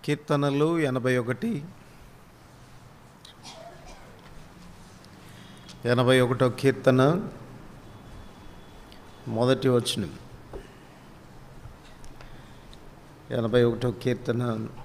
కీర్తనలు ఎనభై ఒకటి ఎనభై ఒకటో కీర్తన మొదటి వచనం ఎనభై ఒకటో కీర్తన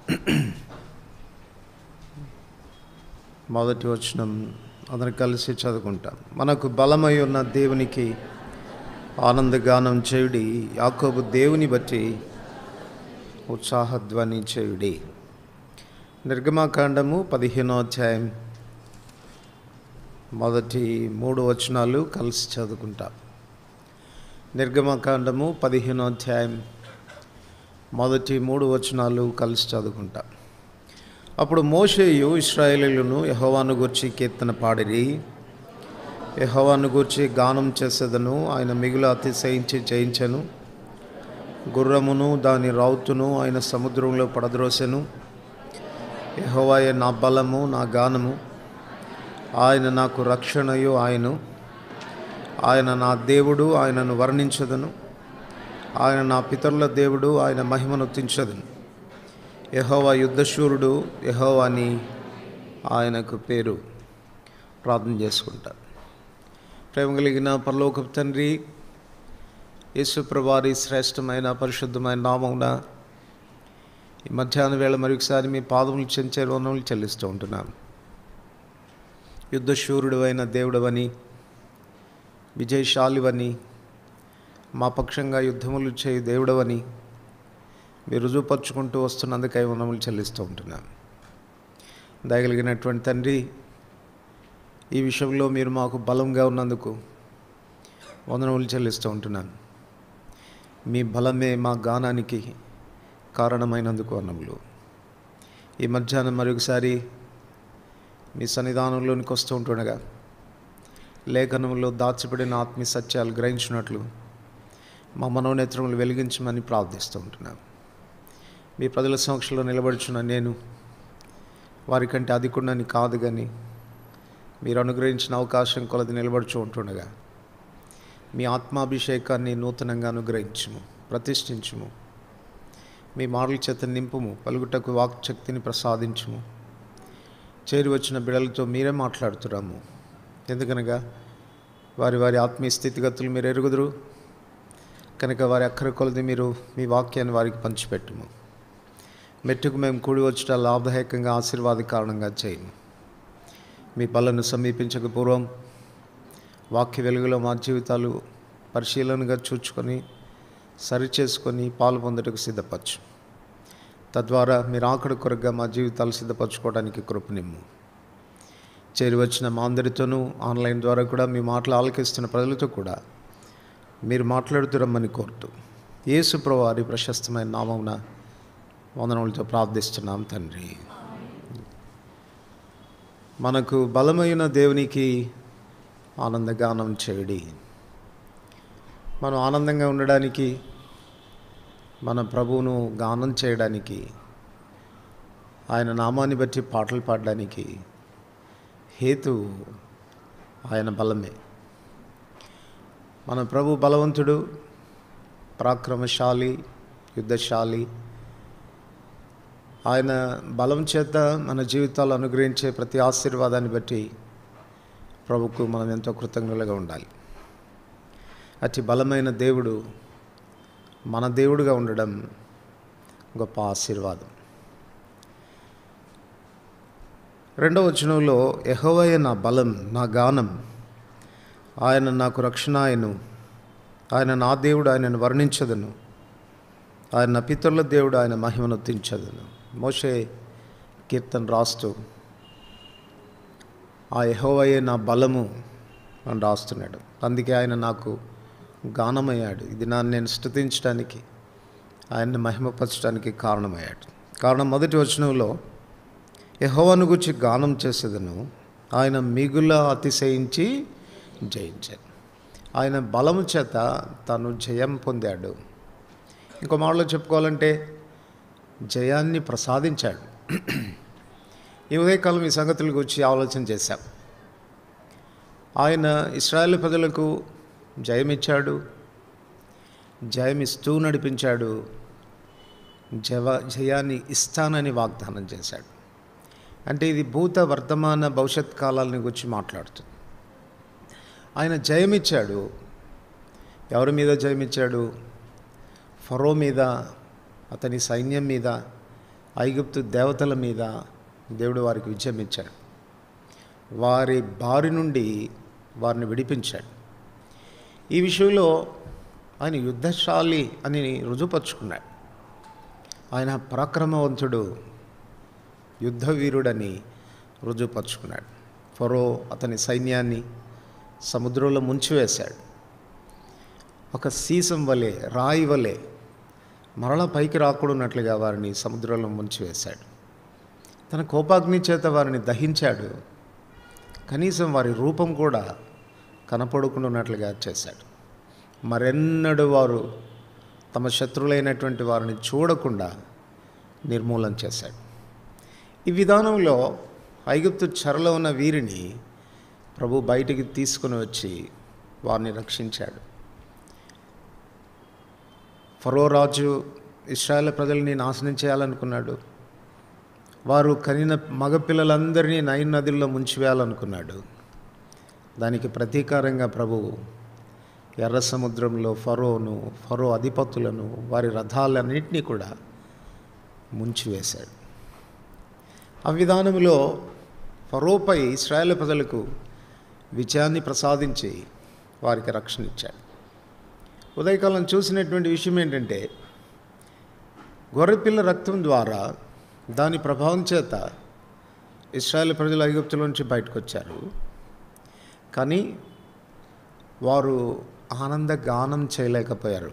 మొదటి వచనం అందరం కలిసి చదువుకుంటాం మనకు బలమై ఉన్న దేవునికి ఆనందగానం చేయుడి యాకోబు దేవుని బట్టి ఉత్సాహధ్వని చేయుడి నిర్గమాకాండము పదిహేనో అధ్యాయం మొదటి మూడు వచనాలు కలిసి చదువుకుంటాం నిర్గమకాండము పదిహేనో అధ్యాయం మొదటి మూడు వచనాలు కలిసి చదువుకుంటాం అప్పుడు మోషేయు ఇస్రాయేలీలను యహోవాను గూర్చి కీర్తన పాడిరి యహోవాను గూర్చి గానం చేసేదను ఆయన మిగులు అతిశయించి జయించెను గుర్రమును దాని రౌతును ఆయన సముద్రంలో పడద్రోసెను యహోవాయే నా బలము నా గానము ఆయన నాకు రక్షణయు ఆయను ఆయన నా దేవుడు ఆయనను వర్ణించదను ఆయన నా పితరుల దేవుడు ఆయన మహిమను తించదను యహోవా యుద్ధశూరుడు యహోవా అని ఆయనకు పేరు ప్రార్థన చేసుకుంటా ప్రేమ కలిగిన పరలోకపు తండ్రి యేసుప్రవారి శ్రేష్టమైన పరిశుద్ధమైన నామమున ఈ మధ్యాహ్న వేళ మరొకసారి మీ పాదములు చెంచే రుణములు చెల్లిస్తూ ఉంటున్నాం యుద్ధశూరుడు అయిన దేవుడవని విజయశాలివని మా పక్షంగా యుద్ధములు చేయి దేవుడవని మీరు రుజువుపరుచుకుంటూ వస్తున్నందుకై వనములు చెల్లిస్తూ ఉంటున్నాం దయగలిగినటువంటి తండ్రి ఈ విషయంలో మీరు మాకు బలంగా ఉన్నందుకు వందనములు చెల్లిస్తూ ఉంటున్నాను మీ బలమే మా గానానికి కారణమైనందుకు వందములు ఈ మధ్యాహ్నం మరొకసారి మీ సన్నిధానంలోనికి వస్తూ ఉంటుండగా లేఖనంలో దాచిపడిన ఆత్మీయ సత్యాలు గ్రహించినట్లు మా మనోనేత్రములు వెలిగించమని ప్రార్థిస్తూ ఉంటున్నాను మీ ప్రజల సమక్షంలో నిలబడుచున్న నేను వారికంటే అధికున్నని కాదు కానీ మీరు అనుగ్రహించిన అవకాశం కొలది నిలబడుచు ఉంటుండగా మీ ఆత్మాభిషేకాన్ని నూతనంగా అనుగ్రహించుము ప్రతిష్ఠించుము మీ మాటల చేత నింపుము పలుగుటకు వాక్శక్తిని ప్రసాదించుము చేరి వచ్చిన బిడలతో మీరే మాట్లాడుతున్నాము ఎందుకనగా వారి వారి ఆత్మీయ స్థితిగతులు మీరు ఎరుగుదురు కనుక వారి అక్కర కొలది మీరు మీ వాక్యాన్ని వారికి పంచిపెట్టుము మెట్టుకు మేము కూడి వచ్చట లాభదాయకంగా ఆశీర్వాద కారణంగా చేయము మీ పళ్ళను సమీపించక పూర్వం వాక్య వెలుగులో మా జీవితాలు పరిశీలనగా చూచుకొని సరిచేసుకొని పాలు పొందుటకు సిద్ధపరచు తద్వారా మీరు ఆకడి కొరగా మా జీవితాలు సిద్ధపరచుకోవడానికి కృపనిమ్ము చేరి వచ్చిన మా అందరితోనూ ఆన్లైన్ ద్వారా కూడా మీ మాటలు ఆలకిస్తున్న ప్రజలతో కూడా మీరు మాట్లాడుతురమ్మని కోరుతూ యేసు వారి ప్రశస్తమైన నామమున వందనములతో ప్రార్థిస్తున్నాం తండ్రి మనకు బలమైన దేవునికి ఆనందగానం చేయడి మనం ఆనందంగా ఉండడానికి మన ప్రభువును గానం చేయడానికి ఆయన నామాన్ని బట్టి పాటలు పాడడానికి హేతు ఆయన బలమే మన ప్రభు బలవంతుడు పరాక్రమశాలి యుద్ధశాలి ఆయన బలం చేత మన జీవితాలు అనుగ్రహించే ప్రతి ఆశీర్వాదాన్ని బట్టి ప్రభుకు మనం ఎంతో కృతజ్ఞులుగా ఉండాలి అతి బలమైన దేవుడు మన దేవుడుగా ఉండడం గొప్ప ఆశీర్వాదం రెండవ వచనంలో యహోవయ నా బలం నా గానం ఆయన నాకు రక్షణ ఆయను ఆయన నా దేవుడు ఆయనను వర్ణించదను ఆయన నా పితరుల దేవుడు ఆయన మహిమను తించదను మోషే కీర్తన రాస్తూ ఆ యహోవయే నా బలము అని రాస్తున్నాడు అందుకే ఆయన నాకు గానమయ్యాడు ఇది నన్ను నేను స్థుతించడానికి ఆయన్ని మహిమపరచడానికి కారణమయ్యాడు కారణం మొదటి వచనంలో యహోవను గురించి గానం చేసేదను ఆయన మిగుల అతిశయించి జయించాడు ఆయన బలము చేత తను జయం పొందాడు ఇంకో మాటలో చెప్పుకోవాలంటే జయాన్ని ప్రసాదించాడు ఈ ఉదయకాలం ఈ సంగతుల గురించి ఆలోచన చేశాం ఆయన ఇస్రాయేల్ ప్రజలకు జయమిచ్చాడు జయమిస్తూ నడిపించాడు జవ జయాన్ని ఇస్తానని వాగ్దానం చేశాడు అంటే ఇది భూత వర్తమాన భవిష్యత్ కాలాలని గురించి మాట్లాడుతుంది ఆయన జయమిచ్చాడు ఎవరి మీద జయమిచ్చాడు ఫరో మీద అతని సైన్యం మీద ఐగుప్తు దేవతల మీద దేవుడు వారికి విజయం ఇచ్చాడు వారి బారి నుండి వారిని విడిపించాడు ఈ విషయంలో ఆయన యుద్ధశాలి అని రుజుపరుచుకున్నాడు ఆయన పరాక్రమవంతుడు యుద్ధ వీరుడని రుజుపరుచుకున్నాడు ఫరో అతని సైన్యాన్ని సముద్రంలో ముంచివేశాడు ఒక సీసం వలె రాయి వలె మరల పైకి రాకూడనట్లుగా వారిని సముద్రంలో ముంచివేశాడు తన కోపాగ్ని చేత వారిని దహించాడు కనీసం వారి రూపం కూడా కనపడుకున్నట్లుగా చేశాడు మరెన్నడూ వారు తమ శత్రువులైనటువంటి వారిని చూడకుండా నిర్మూలన చేశాడు ఈ విధానంలో ఐగుప్తు చెరలో ఉన్న వీరిని ప్రభు బయటికి తీసుకుని వచ్చి వారిని రక్షించాడు ఫరో రాజు ఇస్రాయేల్ ప్రజల్ని నాశనం చేయాలనుకున్నాడు వారు కనిన మగపిల్లలందరినీ నైన్ నదుల్లో ముంచివేయాలనుకున్నాడు దానికి ప్రతీకారంగా ప్రభువు ఎర్ర సముద్రంలో ఫరోను ఫరో అధిపతులను వారి రథాలన్నింటినీ కూడా ముంచివేశాడు ఆ విధానంలో ఫరోపై ఇస్రాయేల్ ప్రజలకు విజయాన్ని ప్రసాదించి వారికి రక్షణ ఇచ్చాడు ఉదయకాలం చూసినటువంటి విషయం ఏంటంటే గొర్రెపిల్ల రక్తం ద్వారా దాని ప్రభావం చేత ఇస్రాయేల్ ప్రజలు ఐగుప్తుల నుంచి బయటకు వచ్చారు కానీ వారు ఆనంద గానం చేయలేకపోయారు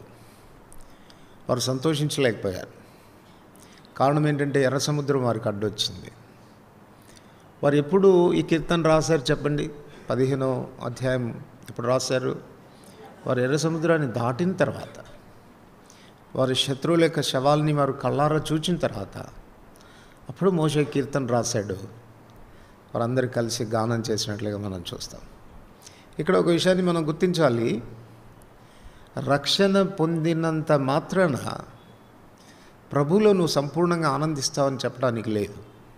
వారు సంతోషించలేకపోయారు కారణం ఏంటంటే ఎర్ర సముద్రం వారికి అడ్డొచ్చింది వారు ఎప్పుడు ఈ కీర్తన రాశారు చెప్పండి పదిహేనో అధ్యాయం ఎప్పుడు రాశారు వారు ఎర్ర సముద్రాన్ని దాటిన తర్వాత వారి శత్రువుల యొక్క శవాల్ని వారు కళ్ళారా చూచిన తర్వాత అప్పుడు మోసే కీర్తన రాశాడు వారందరూ కలిసి గానం చేసినట్లుగా మనం చూస్తాం ఇక్కడ ఒక విషయాన్ని మనం గుర్తించాలి రక్షణ పొందినంత మాత్రాన ప్రభులో నువ్వు సంపూర్ణంగా ఆనందిస్తావని చెప్పడానికి లేదు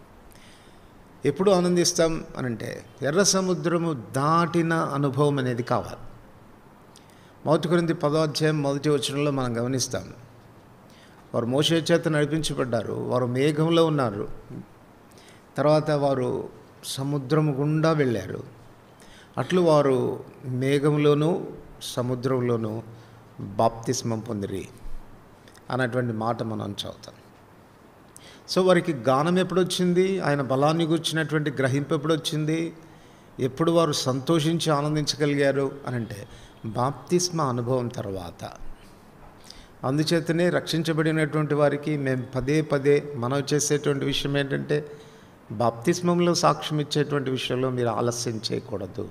ఎప్పుడు ఆనందిస్తాం అనంటే ఎర్ర సముద్రము దాటిన అనుభవం అనేది కావాలి మొదటి కొరింది పదో అధ్యాయం మొదటి వచనంలో మనం గమనిస్తాం వారు మోసే చేత నడిపించబడ్డారు వారు మేఘంలో ఉన్నారు తర్వాత వారు సముద్రం గుండా వెళ్ళారు అట్లు వారు మేఘంలోనూ సముద్రంలోనూ బాప్తిస్మం పొందిరి అన్నటువంటి మాట మనం చదువుతాం సో వారికి గానం ఎప్పుడు వచ్చింది ఆయన బలాన్ని కూర్చున్నటువంటి గ్రహింపు ఎప్పుడు వచ్చింది ఎప్పుడు వారు సంతోషించి ఆనందించగలిగారు అని అంటే బాప్తిస్మ అనుభవం తర్వాత అందుచేతనే రక్షించబడినటువంటి వారికి మేము పదే పదే మనం చేసేటువంటి విషయం ఏంటంటే బాప్తిస్మంలో సాక్ష్యం ఇచ్చేటువంటి విషయంలో మీరు ఆలస్యం చేయకూడదు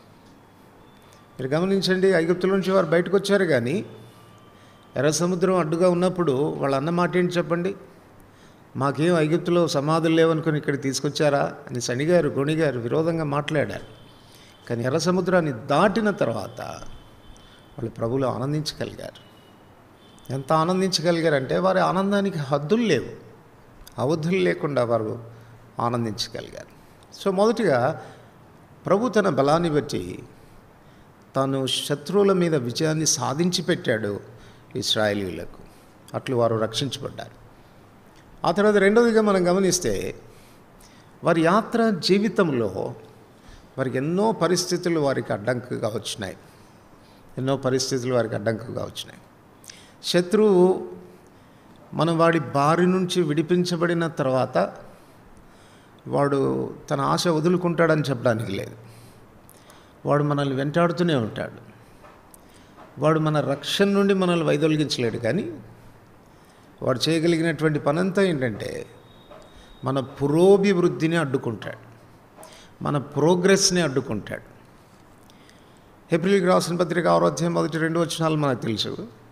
మీరు గమనించండి ఐగుప్తుల నుంచి వారు బయటకు వచ్చారు కానీ ఎర్ర సముద్రం అడ్డుగా ఉన్నప్పుడు వాళ్ళ అన్న మాట ఏంటి చెప్పండి మాకేం ఐగుప్తులో సమాధులు లేవనుకుని ఇక్కడ తీసుకొచ్చారా అని శనిగారు గొణిగారు విరోధంగా మాట్లాడారు కానీ ఎర్ర సముద్రాన్ని దాటిన తర్వాత వాళ్ళు ప్రభులు ఆనందించగలిగారు ఎంత ఆనందించగలిగారంటే వారి ఆనందానికి హద్దులు లేవు అవధులు లేకుండా వారు ఆనందించగలిగారు సో మొదటిగా ప్రభు తన బలాన్ని బట్టి తాను శత్రువుల మీద విజయాన్ని సాధించి పెట్టాడు ఇస్రాయేలీలకు అట్లు వారు రక్షించబడ్డారు ఆ తర్వాత రెండవదిగా మనం గమనిస్తే వారి యాత్ర జీవితంలో వారికి ఎన్నో పరిస్థితులు వారికి అడ్డంకుగా వచ్చినాయి ఎన్నో పరిస్థితులు వారికి అడ్డంకుగా వచ్చినాయి శత్రువు మనం వాడి బారి నుంచి విడిపించబడిన తర్వాత వాడు తన ఆశ వదులుకుంటాడని చెప్పడానికి లేదు వాడు మనల్ని వెంటాడుతూనే ఉంటాడు వాడు మన రక్షణ నుండి మనల్ని వైదొలిగించలేడు కానీ వాడు చేయగలిగినటువంటి పనంతా ఏంటంటే మన పురోభివృద్ధిని అడ్డుకుంటాడు మన ప్రోగ్రెస్ని అడ్డుకుంటాడు ఏప్రిల్కి రాసిన పత్రిక ఆరో అధ్యాయం మొదటి రెండు వచనాలు మనకు తెలుసు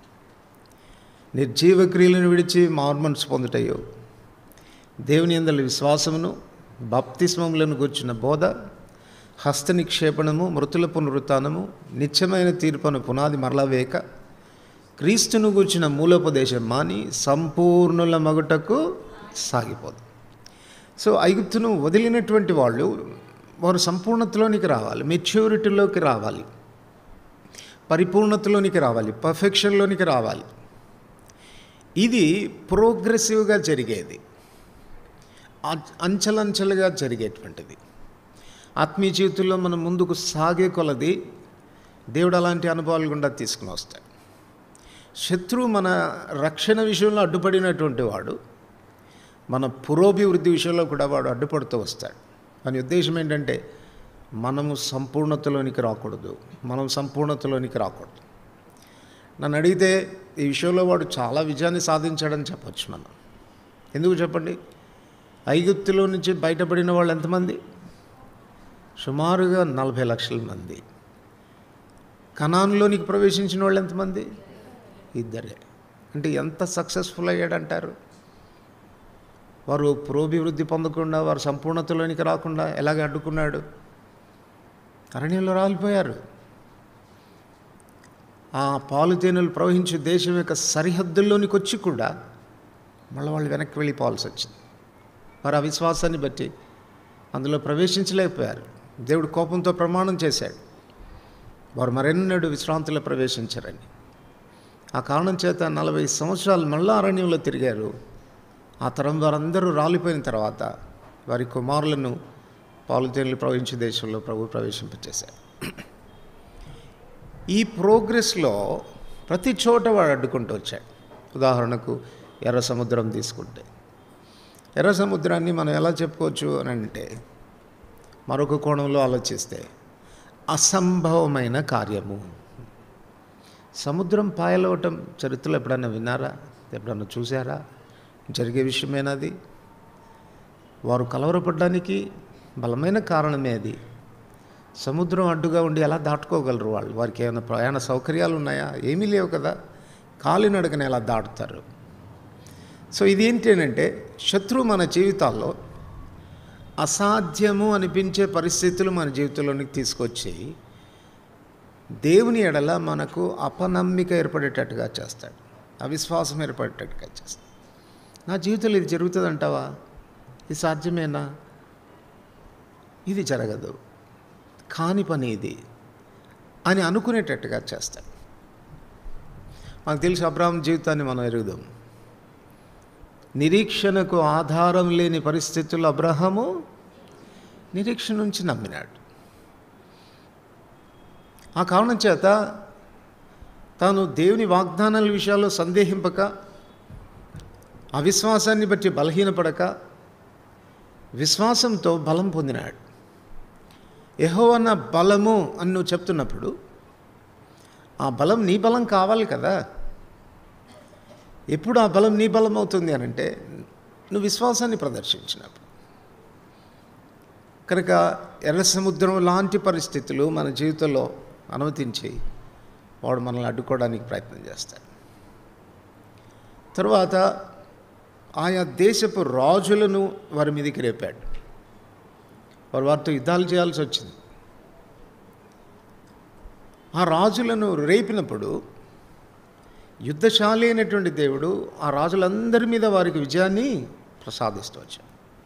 నిర్జీవ క్రియలను విడిచి మార్మన్స్ పొందుటయో దేవుని అందరి విశ్వాసమును బాప్తిస్మములను కూర్చున్న బోధ హస్త నిక్షేపణము మృతుల పునరుత్నము నిత్యమైన తీర్పును పునాది మరలా వేక క్రీస్తును గూర్చిన మూలోపదేశం మాని సంపూర్ణుల మగుటకు సాగిపోదు సో ఐగుప్తును వదిలినటువంటి వాళ్ళు వారు సంపూర్ణతలోనికి రావాలి మెచ్యూరిటీలోకి రావాలి పరిపూర్ణతలోనికి రావాలి పర్ఫెక్షన్లోనికి రావాలి ఇది ప్రోగ్రెసివ్గా జరిగేది అ- అంచెలంచెలుగా జరిగేటువంటిది ఆత్మీయ జీవితంలో మనం ముందుకు సాగే కొలది దేవుడు అలాంటి అనుభవాలు గుండా తీసుకుని వస్తాడు శత్రువు మన రక్షణ విషయంలో అడ్డుపడినటువంటి వాడు మన పురోభివృద్ధి విషయంలో కూడా వాడు అడ్డుపడుతూ వస్తాడు దాని ఉద్దేశం ఏంటంటే మనము సంపూర్ణతలోనికి రాకూడదు మనం సంపూర్ణతలోనికి రాకూడదు నన్ను అడిగితే ఈ విషయంలో వాడు చాలా విజయాన్ని సాధించాడని చెప్పొచ్చు మనం ఎందుకు చెప్పండి ఐగుప్తులో నుంచి బయటపడిన వాళ్ళు ఎంతమంది సుమారుగా నలభై లక్షల మంది కణాన్లోనికి ప్రవేశించిన వాళ్ళు ఎంతమంది ఇద్దరే అంటే ఎంత సక్సెస్ఫుల్ అయ్యాడంటారు వారు పురోభివృద్ధి పొందకుండా వారు సంపూర్ణతలోనికి రాకుండా ఎలాగ అడ్డుకున్నాడు అరణ్యంలో రాలిపోయారు ఆ పాలు తేనెలు ప్రవహించే దేశం యొక్క సరిహద్దుల్లోనికి వచ్చి కూడా మళ్ళీ వాళ్ళు వెనక్కి వెళ్ళిపోవాల్సి వచ్చింది వారు ఆ విశ్వాసాన్ని బట్టి అందులో ప్రవేశించలేకపోయారు దేవుడు కోపంతో ప్రమాణం చేశాడు వారు మరెన్నడూ విశ్రాంతిలో ప్రవేశించారని ఆ కారణం చేత నలభై సంవత్సరాలు మళ్ళా అరణ్యంలో తిరిగారు ఆ తరం వారందరూ రాలిపోయిన తర్వాత వారి కుమారులను పాలుతేనలు ప్రవహించే దేశంలో ప్రభు ప్రవేశింపచేశారు ఈ ప్రోగ్రెస్లో ప్రతి చోట వాడు అడ్డుకుంటూ వచ్చాడు ఉదాహరణకు ఎర్ర సముద్రం తీసుకుంటే ఎర్ర సముద్రాన్ని మనం ఎలా చెప్పుకోవచ్చు అని అంటే మరొక కోణంలో ఆలోచిస్తే అసంభవమైన కార్యము సముద్రం పాయలవటం చరిత్రలో ఎప్పుడన్నా విన్నారా ఎప్పుడన్నా చూసారా జరిగే విషయమేనది వారు కలవరపడడానికి బలమైన కారణమే అది సముద్రం అడ్డుగా ఉండి ఎలా దాటుకోగలరు వాళ్ళు వారికి ఏమైనా ప్రయాణ సౌకర్యాలు ఉన్నాయా ఏమీ లేవు కదా కాలినడకని ఎలా దాటుతారు సో ఇదేంటి అంటే శత్రువు మన జీవితాల్లో అసాధ్యము అనిపించే పరిస్థితులు మన జీవితంలోనికి తీసుకొచ్చి దేవుని ఎడల మనకు అపనమ్మిక ఏర్పడేటట్టుగా చేస్తాడు అవిశ్వాసం ఏర్పడేటట్టుగా చేస్తాడు నా జీవితంలో ఇది జరుగుతుందంటావా ఇది సాధ్యమేనా ఇది జరగదు కాని పని ఇది అని అనుకునేటట్టుగా చేస్తాడు మనకు తెలిసి అబ్రాహం జీవితాన్ని మనం ఎరుగుదాం నిరీక్షణకు ఆధారం లేని పరిస్థితుల్లో అబ్రహము నిరీక్షణ నుంచి నమ్మినాడు ఆ కారణం చేత తాను దేవుని వాగ్దానాల విషయాల్లో సందేహింపక అవిశ్వాసాన్ని బట్టి బలహీనపడక విశ్వాసంతో బలం పొందినాడు యెహోవా బలము అని నువ్వు చెప్తున్నప్పుడు ఆ బలం నీ బలం కావాలి కదా ఎప్పుడు ఆ బలం నీ బలం అవుతుంది అని అంటే నువ్వు విశ్వాసాన్ని ప్రదర్శించినప్పుడు కనుక ఎర్ర సముద్రం లాంటి పరిస్థితులు మన జీవితంలో అనుమతించి వాడు మనల్ని అడ్డుకోవడానికి ప్రయత్నం చేస్తాడు తరువాత ఆయా దేశపు రాజులను వారి మీదకి రేపాడు వారు వారితో యుద్ధాలు చేయాల్సి వచ్చింది ఆ రాజులను రేపినప్పుడు యుద్ధశాలి అయినటువంటి దేవుడు ఆ రాజులందరి మీద వారికి విజయాన్ని ప్రసాదిస్తూ వచ్చాడు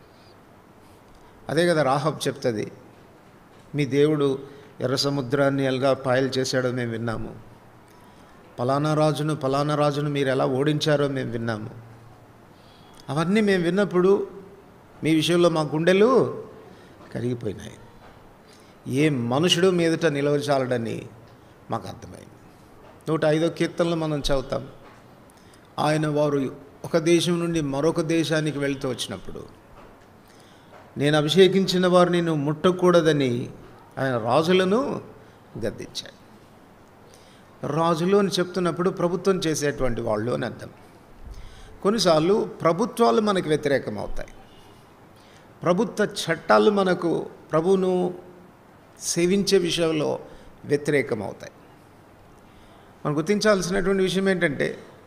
అదే కదా రాహబ్ చెప్తుంది మీ దేవుడు ఎర్ర సముద్రాన్ని ఎలాగా పాయలు చేశాడో మేము విన్నాము పలానా రాజును పలానా రాజును మీరు ఎలా ఓడించారో మేము విన్నాము అవన్నీ మేము విన్నప్పుడు మీ విషయంలో మా గుండెలు కరిగిపోయినాయి ఏ మనుషుడు మీదట నిలవచాలడని మాకు అర్థమైంది నూట ఐదో కీర్తనలు మనం చదువుతాం ఆయన వారు ఒక దేశం నుండి మరొక దేశానికి వెళ్తూ వచ్చినప్పుడు నేను అభిషేకించిన వారు నేను ముట్టకూడదని ఆయన రాజులను గద్దించాడు రాజులు అని చెప్తున్నప్పుడు ప్రభుత్వం చేసేటువంటి వాళ్ళు అని అర్థం కొన్నిసార్లు ప్రభుత్వాలు మనకు వ్యతిరేకం అవుతాయి ప్రభుత్వ చట్టాలు మనకు ప్రభువును సేవించే విషయంలో వ్యతిరేకం అవుతాయి మనం గుర్తించాల్సినటువంటి విషయం ఏంటంటే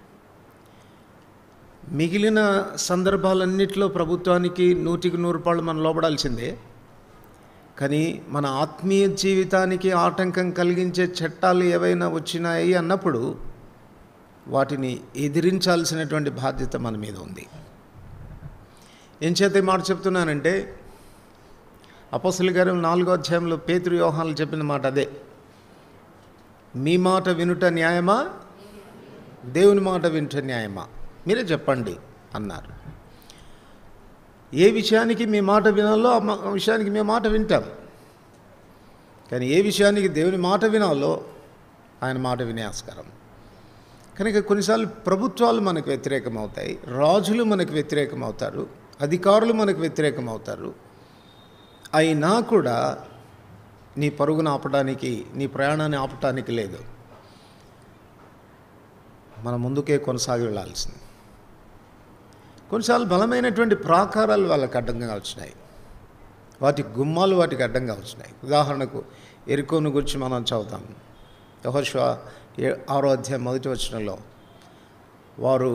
మిగిలిన సందర్భాలన్నింటిలో ప్రభుత్వానికి నూటికి నూరు రూపాయలు మనం లోపడాల్సిందే కానీ మన ఆత్మీయ జీవితానికి ఆటంకం కలిగించే చట్టాలు ఏవైనా వచ్చినాయి అన్నప్పుడు వాటిని ఎదిరించాల్సినటువంటి బాధ్యత మన మీద ఉంది ఏం చేత ఈ మాట చెప్తున్నానంటే అపస్తుల గారు నాలుగో అధ్యాయంలో పేతురు వ్యూహాలు చెప్పిన మాట అదే మీ మాట వినుట న్యాయమా దేవుని మాట వినుట న్యాయమా మీరే చెప్పండి అన్నారు ఏ విషయానికి మీ మాట వినాలో ఆ మా- ఆ విషయానికి మీ మాట వింటాం కానీ ఏ విషయానికి దేవుని మాట వినాలో ఆయన మాట వినే ఆస్కారం కనుక కొన్నిసార్లు ప్రభుత్వాలు మనకు వ్యతిరేకం అవుతాయి రాజులు మనకు వ్యతిరేకం అవుతారు అధికారులు మనకు వ్యతిరేకం అవుతారు అయినా కూడా నీ పరుగును ఆపడానికి నీ ప్రయాణాన్ని ఆపటానికి లేదు మన ముందుకే కొనసాగి వెళ్ళాల్సింది కొన్నిసార్లు బలమైనటువంటి ప్రాకారాలు వాళ్ళకి అడ్డంగా వచ్చినాయి వాటి గుమ్మాలు వాటికి అడ్డంగా వచ్చినాయి ఉదాహరణకు ఎరుకోను గురించి మనం చదువుతాం యహోశ్వ ఏ- ఆరో అధ్యాయం మొదటి వచనంలో వారు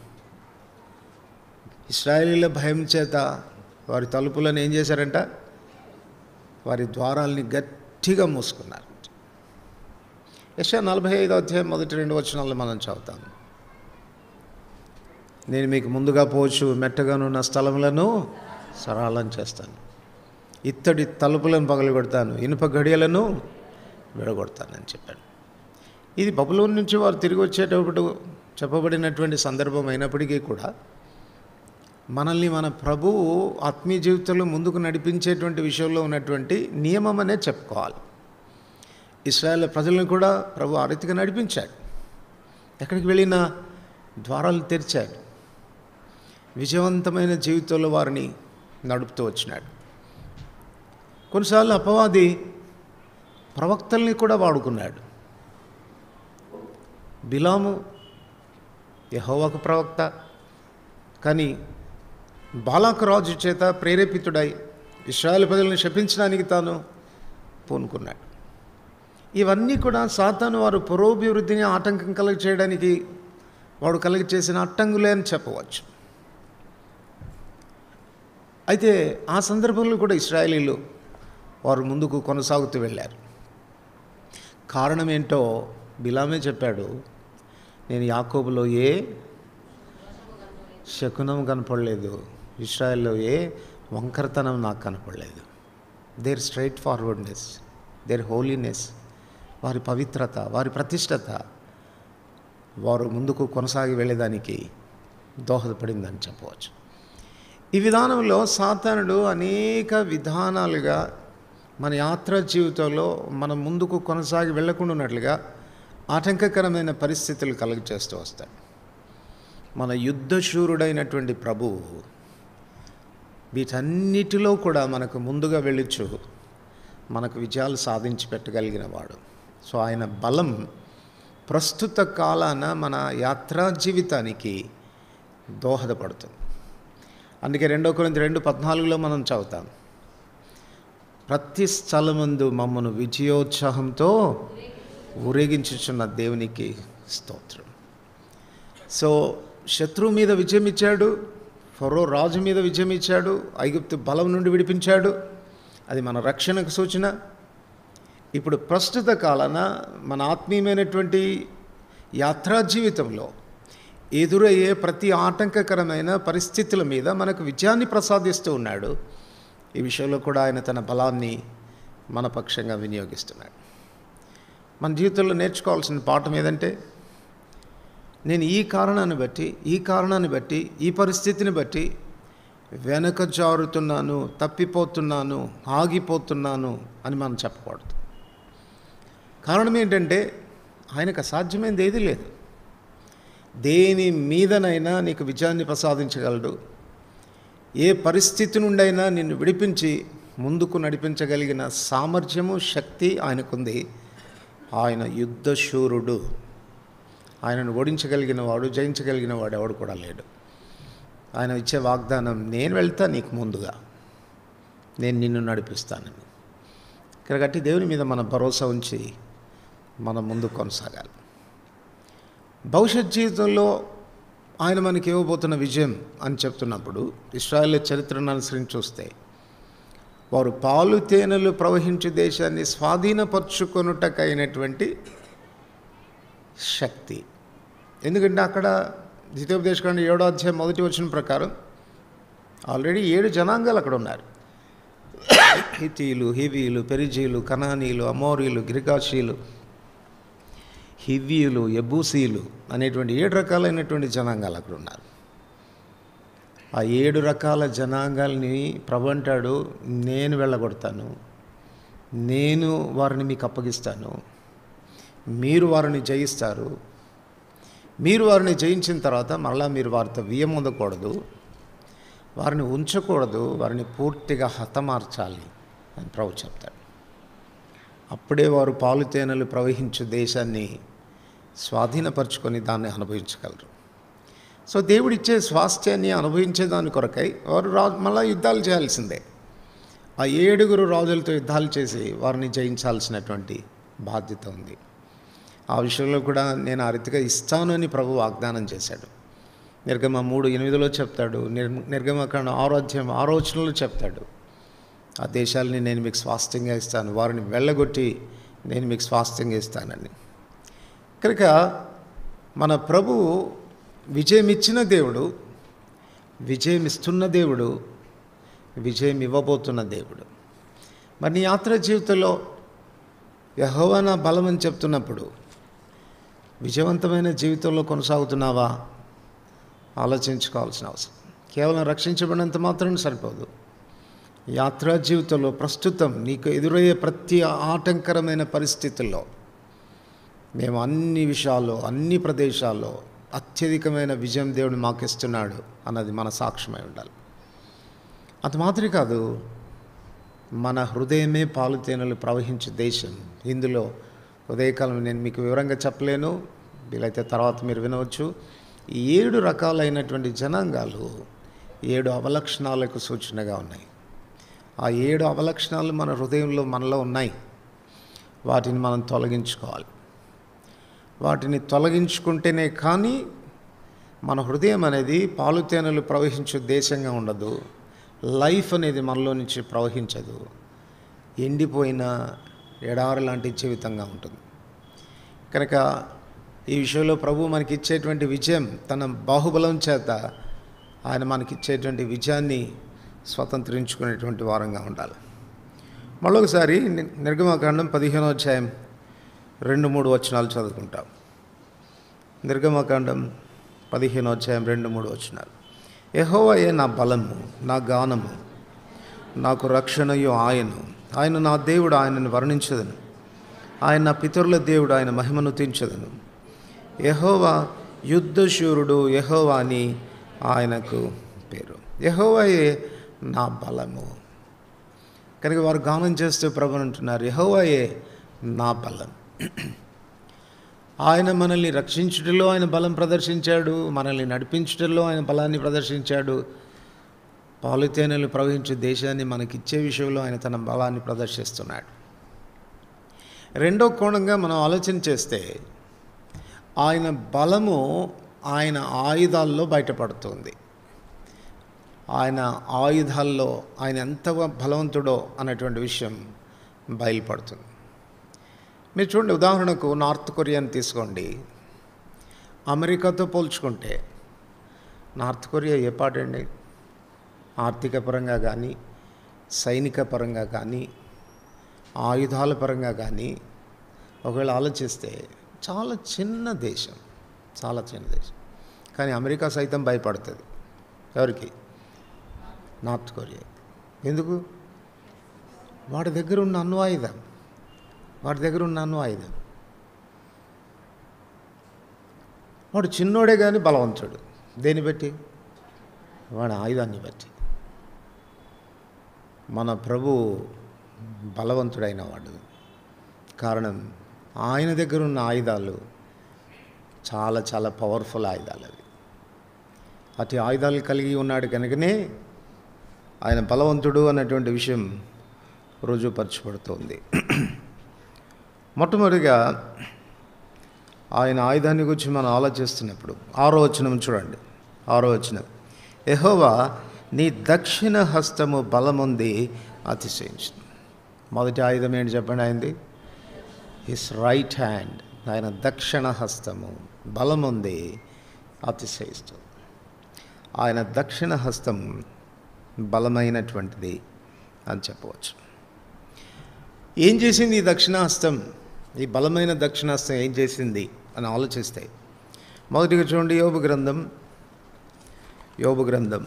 ఇస్రాయేలీల భయం చేత వారి తలుపులను ఏం చేశారంట వారి ద్వారాల్ని గట్టిగా మూసుకున్నారు యశ నలభై ఐదో అధ్యాయం మొదటి రెండు వచనాల్లో మనం చదువుతాం నేను మీకు ముందుగా పోవచ్చు మెట్టగానున్న స్థలములను సరళం చేస్తాను ఇత్తడి తలుపులను పగలగొడతాను ఇనుప గడియలను విడగొడతానని చెప్పాడు ఇది బబులోన్ నుంచి వారు తిరిగి వచ్చేటప్పుడు చెప్పబడినటువంటి సందర్భం అయినప్పటికీ కూడా మనల్ని మన ప్రభువు ఆత్మీయ జీవితంలో ముందుకు నడిపించేటువంటి విషయంలో ఉన్నటువంటి నియమం అనే చెప్పుకోవాలి ఇస్రాయేల్ ప్రజలను కూడా ప్రభు ఆ రీతిగా నడిపించాడు ఎక్కడికి వెళ్ళినా ద్వారాలు తెరిచాడు విజయవంతమైన జీవితంలో వారిని నడుపుతూ వచ్చినాడు కొన్నిసార్లు అపవాది ప్రవక్తల్ని కూడా వాడుకున్నాడు బిలాము యహోవాకు ప్రవక్త కానీ బాలాకు రాజు చేత ప్రేరేపితుడై ఇస్రాయల్ ప్రజలను శపించడానికి తాను పూనుకున్నాడు ఇవన్నీ కూడా సాతాను వారు పురోభివృద్ధిని ఆటంకం కలుగ చేయడానికి వాడు కలుగ చేసిన అట్టంగులే అని చెప్పవచ్చు అయితే ఆ సందర్భంలో కూడా ఇస్రాయలీలు వారు ముందుకు కొనసాగుతూ వెళ్ళారు కారణం ఏంటో బిలామే చెప్పాడు నేను యాకోబులో ఏ శకునం కనపడలేదు ఇస్రాయల్లో ఏ వంకరతనం నాకు కనపడలేదు there straightforwardness there holiness వారి పవిత్రత వారి ప్రతిష్టత వారు ముందుకు కొనసాగి వెళ్ళేదానికి దోహదపడిందని చెప్పవచ్చు ఈ విధానంలో సాతానుడు అనేక విధానాలుగా మన యాత్ర జీవితంలో మనం ముందుకు కొనసాగి వెళ్లకుండా ఉన్నట్లుగా ఆటంకకరమైన పరిస్థితులు కలుగ చేస్తూ వస్తాడు మన యుద్ధశూరుడైనటువంటి ప్రభువు వీటన్నిటిలో కూడా మనకు ముందుగా వెళ్ళొచ్చు మనకు విజయాలు సాధించి పెట్టగలిగిన వాడు సో ఆయన బలం ప్రస్తుత కాలాన మన యాత్రా జీవితానికి దోహదపడుతుంది అందుకే రెండో కొరింథీ రెండు పద్నాలుగులో మనం చదువుతాం ప్రతి స్థలమందు మమ్మను విజయోత్సాహంతో ఊరేగించుచున్న దేవునికి స్తోత్రం సో శత్రువు మీద విజయం ఇచ్చాడు ఫరో రాజు మీద విజయం ఇచ్చాడు ఐగుప్తు బలం నుండి విడిపించాడు అది మన రక్షణకు సూచన ఇప్పుడు ప్రస్తుత కాలాన మన ఆత్మీయమైనటువంటి యాత్రా జీవితంలో ఎదురయ్యే ప్రతి ఆటంకకరమైన పరిస్థితుల మీద మనకు విజయాన్ని ప్రసాదిస్తూ ఉన్నాడు ఈ విషయంలో కూడా ఆయన తన బలాన్ని మన పక్షంగా వినియోగిస్తున్నాడు మన జీవితంలో నేర్చుకోవాల్సిన పాఠం ఏదంటే నేను ఈ కారణాన్ని బట్టి ఈ కారణాన్ని బట్టి ఈ పరిస్థితిని బట్టి వెనక జారుతున్నాను తప్పిపోతున్నాను ఆగిపోతున్నాను అని మనం చెప్పకూడదు కారణం ఏంటంటే ఆయనకు అసాధ్యమైనది ఏది లేదు దేని మీదనైనా నీకు విజయాన్ని ప్రసాదించగలడు ఏ పరిస్థితి నుండైనా నిన్ను విడిపించి ముందుకు నడిపించగలిగిన సామర్థ్యము శక్తి ఆయనకుంది ఆయన యుద్ధశూరుడు ఆయనను ఓడించగలిగిన వాడు జయించగలిగిన వాడు ఎవడు కూడా లేడు ఆయన ఇచ్చే వాగ్దానం నేను వెళ్తా నీకు ముందుగా నేను నిన్ను నడిపిస్తానని ఇక్కడ గట్టి దేవుని మీద మన భరోసా ఉంచి మనం ముందు కొనసాగాలి భవిష్యత్ జీవితంలో ఆయన మనకి ఇవ్వబోతున్న విజయం అని చెప్తున్నప్పుడు ఇస్రాయేల్ చరిత్రను అనుసరించి చూస్తే వారు పాలు తేనెలు ప్రవహించే దేశాన్ని స్వాధీనపరుచుకొనుటకైనటువంటి శక్తి ఎందుకంటే అక్కడ ద్వితీయోపదేశకాండ ఏడో అధ్యాయం మొదటి వచ్చిన ప్రకారం ఆల్రెడీ ఏడు జనాంగాలు అక్కడ ఉన్నారు హితీలు హివీలు పెరిజీలు కనానీలు అమోరీలు గిరికాషీలు హివ్వీయులు ఎబూసీలు అనేటువంటి ఏడు రకాలైనటువంటి జనాంగాలు అక్కడ ఉన్నారు ఆ ఏడు రకాల జనాంగాల్ని ప్రభు అంటాడు నేను వెళ్ళగొడతాను నేను వారిని మీకు అప్పగిస్తాను మీరు వారిని జయిస్తారు మీరు వారిని జయించిన తర్వాత మళ్ళా మీరు వారితో వియ్యం పొందకూడదు వారిని ఉంచకూడదు వారిని పూర్తిగా హతమార్చాలి అని ప్రభు చెప్తాడు అప్పుడే వారు పాలు తేనెలు ప్రవహించు దేశాన్ని స్వాధీనపరుచుకొని దాన్ని అనుభవించగలరు సో దేవుడిచ్చే స్వాస్థ్యాన్ని అనుభవించే దాని కొరకై వారు రా మళ్ళా యుద్ధాలు చేయాల్సిందే ఆ ఏడుగురు రాజులతో యుద్ధాలు చేసి వారిని జయించాల్సినటువంటి బాధ్యత ఉంది ఆ విషయంలో కూడా నేను ఆ రీతిగా ఇస్తాను అని ప్రభు వాగ్దానం చేశాడు నిర్గమ మూడు ఎనిమిదిలో చెప్తాడు నిర్ నిర్గమకాండ ఆరోధ్యం ఆలోచనలో చెప్తాడు ఆ దేశాలని నేను మీకు స్వాస్థ్యంగా ఇస్తాను వారిని వెళ్ళగొట్టి నేను మీకు స్వాస్థ్యంగా ఇస్తానని కనుక మన ప్రభు విజయం ఇచ్చిన దేవుడు విజయం ఇస్తున్న దేవుడు విజయం ఇవ్వబోతున్న దేవుడు మరి నీ యాత్ర జీవితంలో యహోవా నా బలం అని చెప్తున్నప్పుడు విజయవంతమైన జీవితంలో కొనసాగుతున్నావా ఆలోచించుకోవాల్సిన అవసరం కేవలం రక్షించబడినంత మాత్రం సరిపోదు యాత్రా జీవితంలో ప్రస్తుతం నీకు ఎదురయ్యే ప్రతి ఆటంకరమైన పరిస్థితుల్లో మేము అన్ని విషయాల్లో అన్ని ప్రదేశాల్లో అత్యధికమైన విజయం దేవుడు మాకు ఇస్తున్నాడు అన్నది మన సాక్ష్యమై ఉండాలి అది మాత్రమే కాదు మన హృదయమే పాలు తేనెలు ప్రవహించే దేశం ఇందులో ఉదయకాలం నేను మీకు వివరంగా చెప్పలేను వీలైతే తర్వాత మీరు వినవచ్చు ఈ ఏడు రకాలైనటువంటి జనాంగాలు ఏడు అవలక్షణాలకు సూచనగా ఉన్నాయి ఆ ఏడు అవలక్షణాలు మన హృదయంలో మనలో ఉన్నాయి వాటిని మనం తొలగించుకోవాలి వాటిని తొలగించుకుంటేనే కానీ మన హృదయం అనేది పాలు తేనెలు ప్రవహించే దేశంగా ఉండదు లైఫ్ అనేది మనలో నుంచి ప్రవహించదు ఎండిపోయిన ఎడారి లాంటి జీవితంగా ఉంటుంది కనుక ఈ విషయంలో ప్రభు మనకి ఇచ్చేటువంటి విజయం తన బాహుబలం చేత ఆయన మనకి ఇచ్చేటువంటి విజయాన్ని స్వతంత్రించుకునేటువంటి వారంగా ఉండాలి మళ్ళొకసారి ని- నిర్గమకాండం పదిహేనో అధ్యాయం రెండు మూడు వచనాలు చదువుకుంటాం నిర్గమకాండం పదిహేనో అధ్యాయం రెండు మూడు వచనాలు యెహోవాయే నా బలము నా గానము నాకు రక్షణయు ఆయను ఆయన నా దేవుడు ఆయనను వర్ణించదను ఆయన నా పితరుల దేవుడు ఆయన మహిమను తీర్చదను యెహోవా యుద్ధశూరుడు యెహోవా అని ఆయనకు పేరు యెహోవాయే నా బలము కనుక వారు గానం చేస్తూ ప్రభు అంటున్నారు యెహోవాయే నా బలం ఆయన మనల్ని రక్షించుటలో ఆయన బలం ప్రదర్శించాడు మనల్ని నడిపించుటలో ఆయన బలాన్ని ప్రదర్శించాడు పాలుతేనెలు ప్రవహించే దేశాన్ని మనకిచ్చే విషయంలో ఆయన తన బలాన్ని ప్రదర్శిస్తున్నాడు రెండో కోణంగా మనం ఆలోచన చేస్తే ఆయన బలము ఆయన ఆయుధాల్లో బయటపడుతుంది ఆయన ఆయుధాల్లో ఆయన ఎంత బలవంతుడో అన్నటువంటి విషయం బయలుపడుతుంది మీరు చూడండి ఉదాహరణకు నార్త్ కొరియాని తీసుకోండి అమెరికాతో పోల్చుకుంటే నార్త్ కొరియా ఏ పాటండి ఆర్థిక పరంగా కానీ సైనిక పరంగా కానీ ఆయుధాల పరంగా కానీ ఒకవేళ ఆలోచిస్తే చాలా చిన్న దేశం చాలా చిన్న దేశం కానీ అమెరికా సైతం భయపడుతుంది ఎవరికి నార్త్ కొరియా ఎందుకు వాడి దగ్గర ఉన్న అణు ఆయుధం వాడి దగ్గర ఉన్న అణు ఆయుధం వాడు చిన్నోడే కానీ బలవంతుడు దేన్ని బట్టి వాడి ఆయుధాన్ని బట్టి మన ప్రభు బలవంతుడైన వాడు కారణం ఆయన దగ్గర ఉన్న ఆయుధాలు చాలా చాలా పవర్ఫుల్ ఆయుధాలు అవి అతి ఆయుధాలు కలిగి ఉన్నాడు కనుకనే ఆయన బలవంతుడు అన్నటువంటి విషయం రుజువుపరచబడుతోంది మొట్టమొదటిగా ఆయన ఆయుధాన్ని గురించి మనం ఆలోచిస్తున్నప్పుడు ఆరో వచనం చూడండి ఆరో వచనం యెహోవా నీ దక్షిణ హస్తము బలముంది అతిశయించు మొదటి ఆయుధం ఏంటి చెప్పండి ఆయనది హిస్ రైట్ హ్యాండ్ ఆయన దక్షిణ హస్తము బలం ఉంది అతిశయిస్తుంది ఆయన దక్షిణ హస్తం బలమైనటువంటిది అని చెప్పవచ్చు ఏం చేసింది ఈ దక్షిణాస్తం ఈ బలమైన దక్షిణాస్తం ఏం చేసింది అని ఆలోచిస్తే మొదటిగా చూడండి యోబు గ్రంథం యోబు గ్రంథం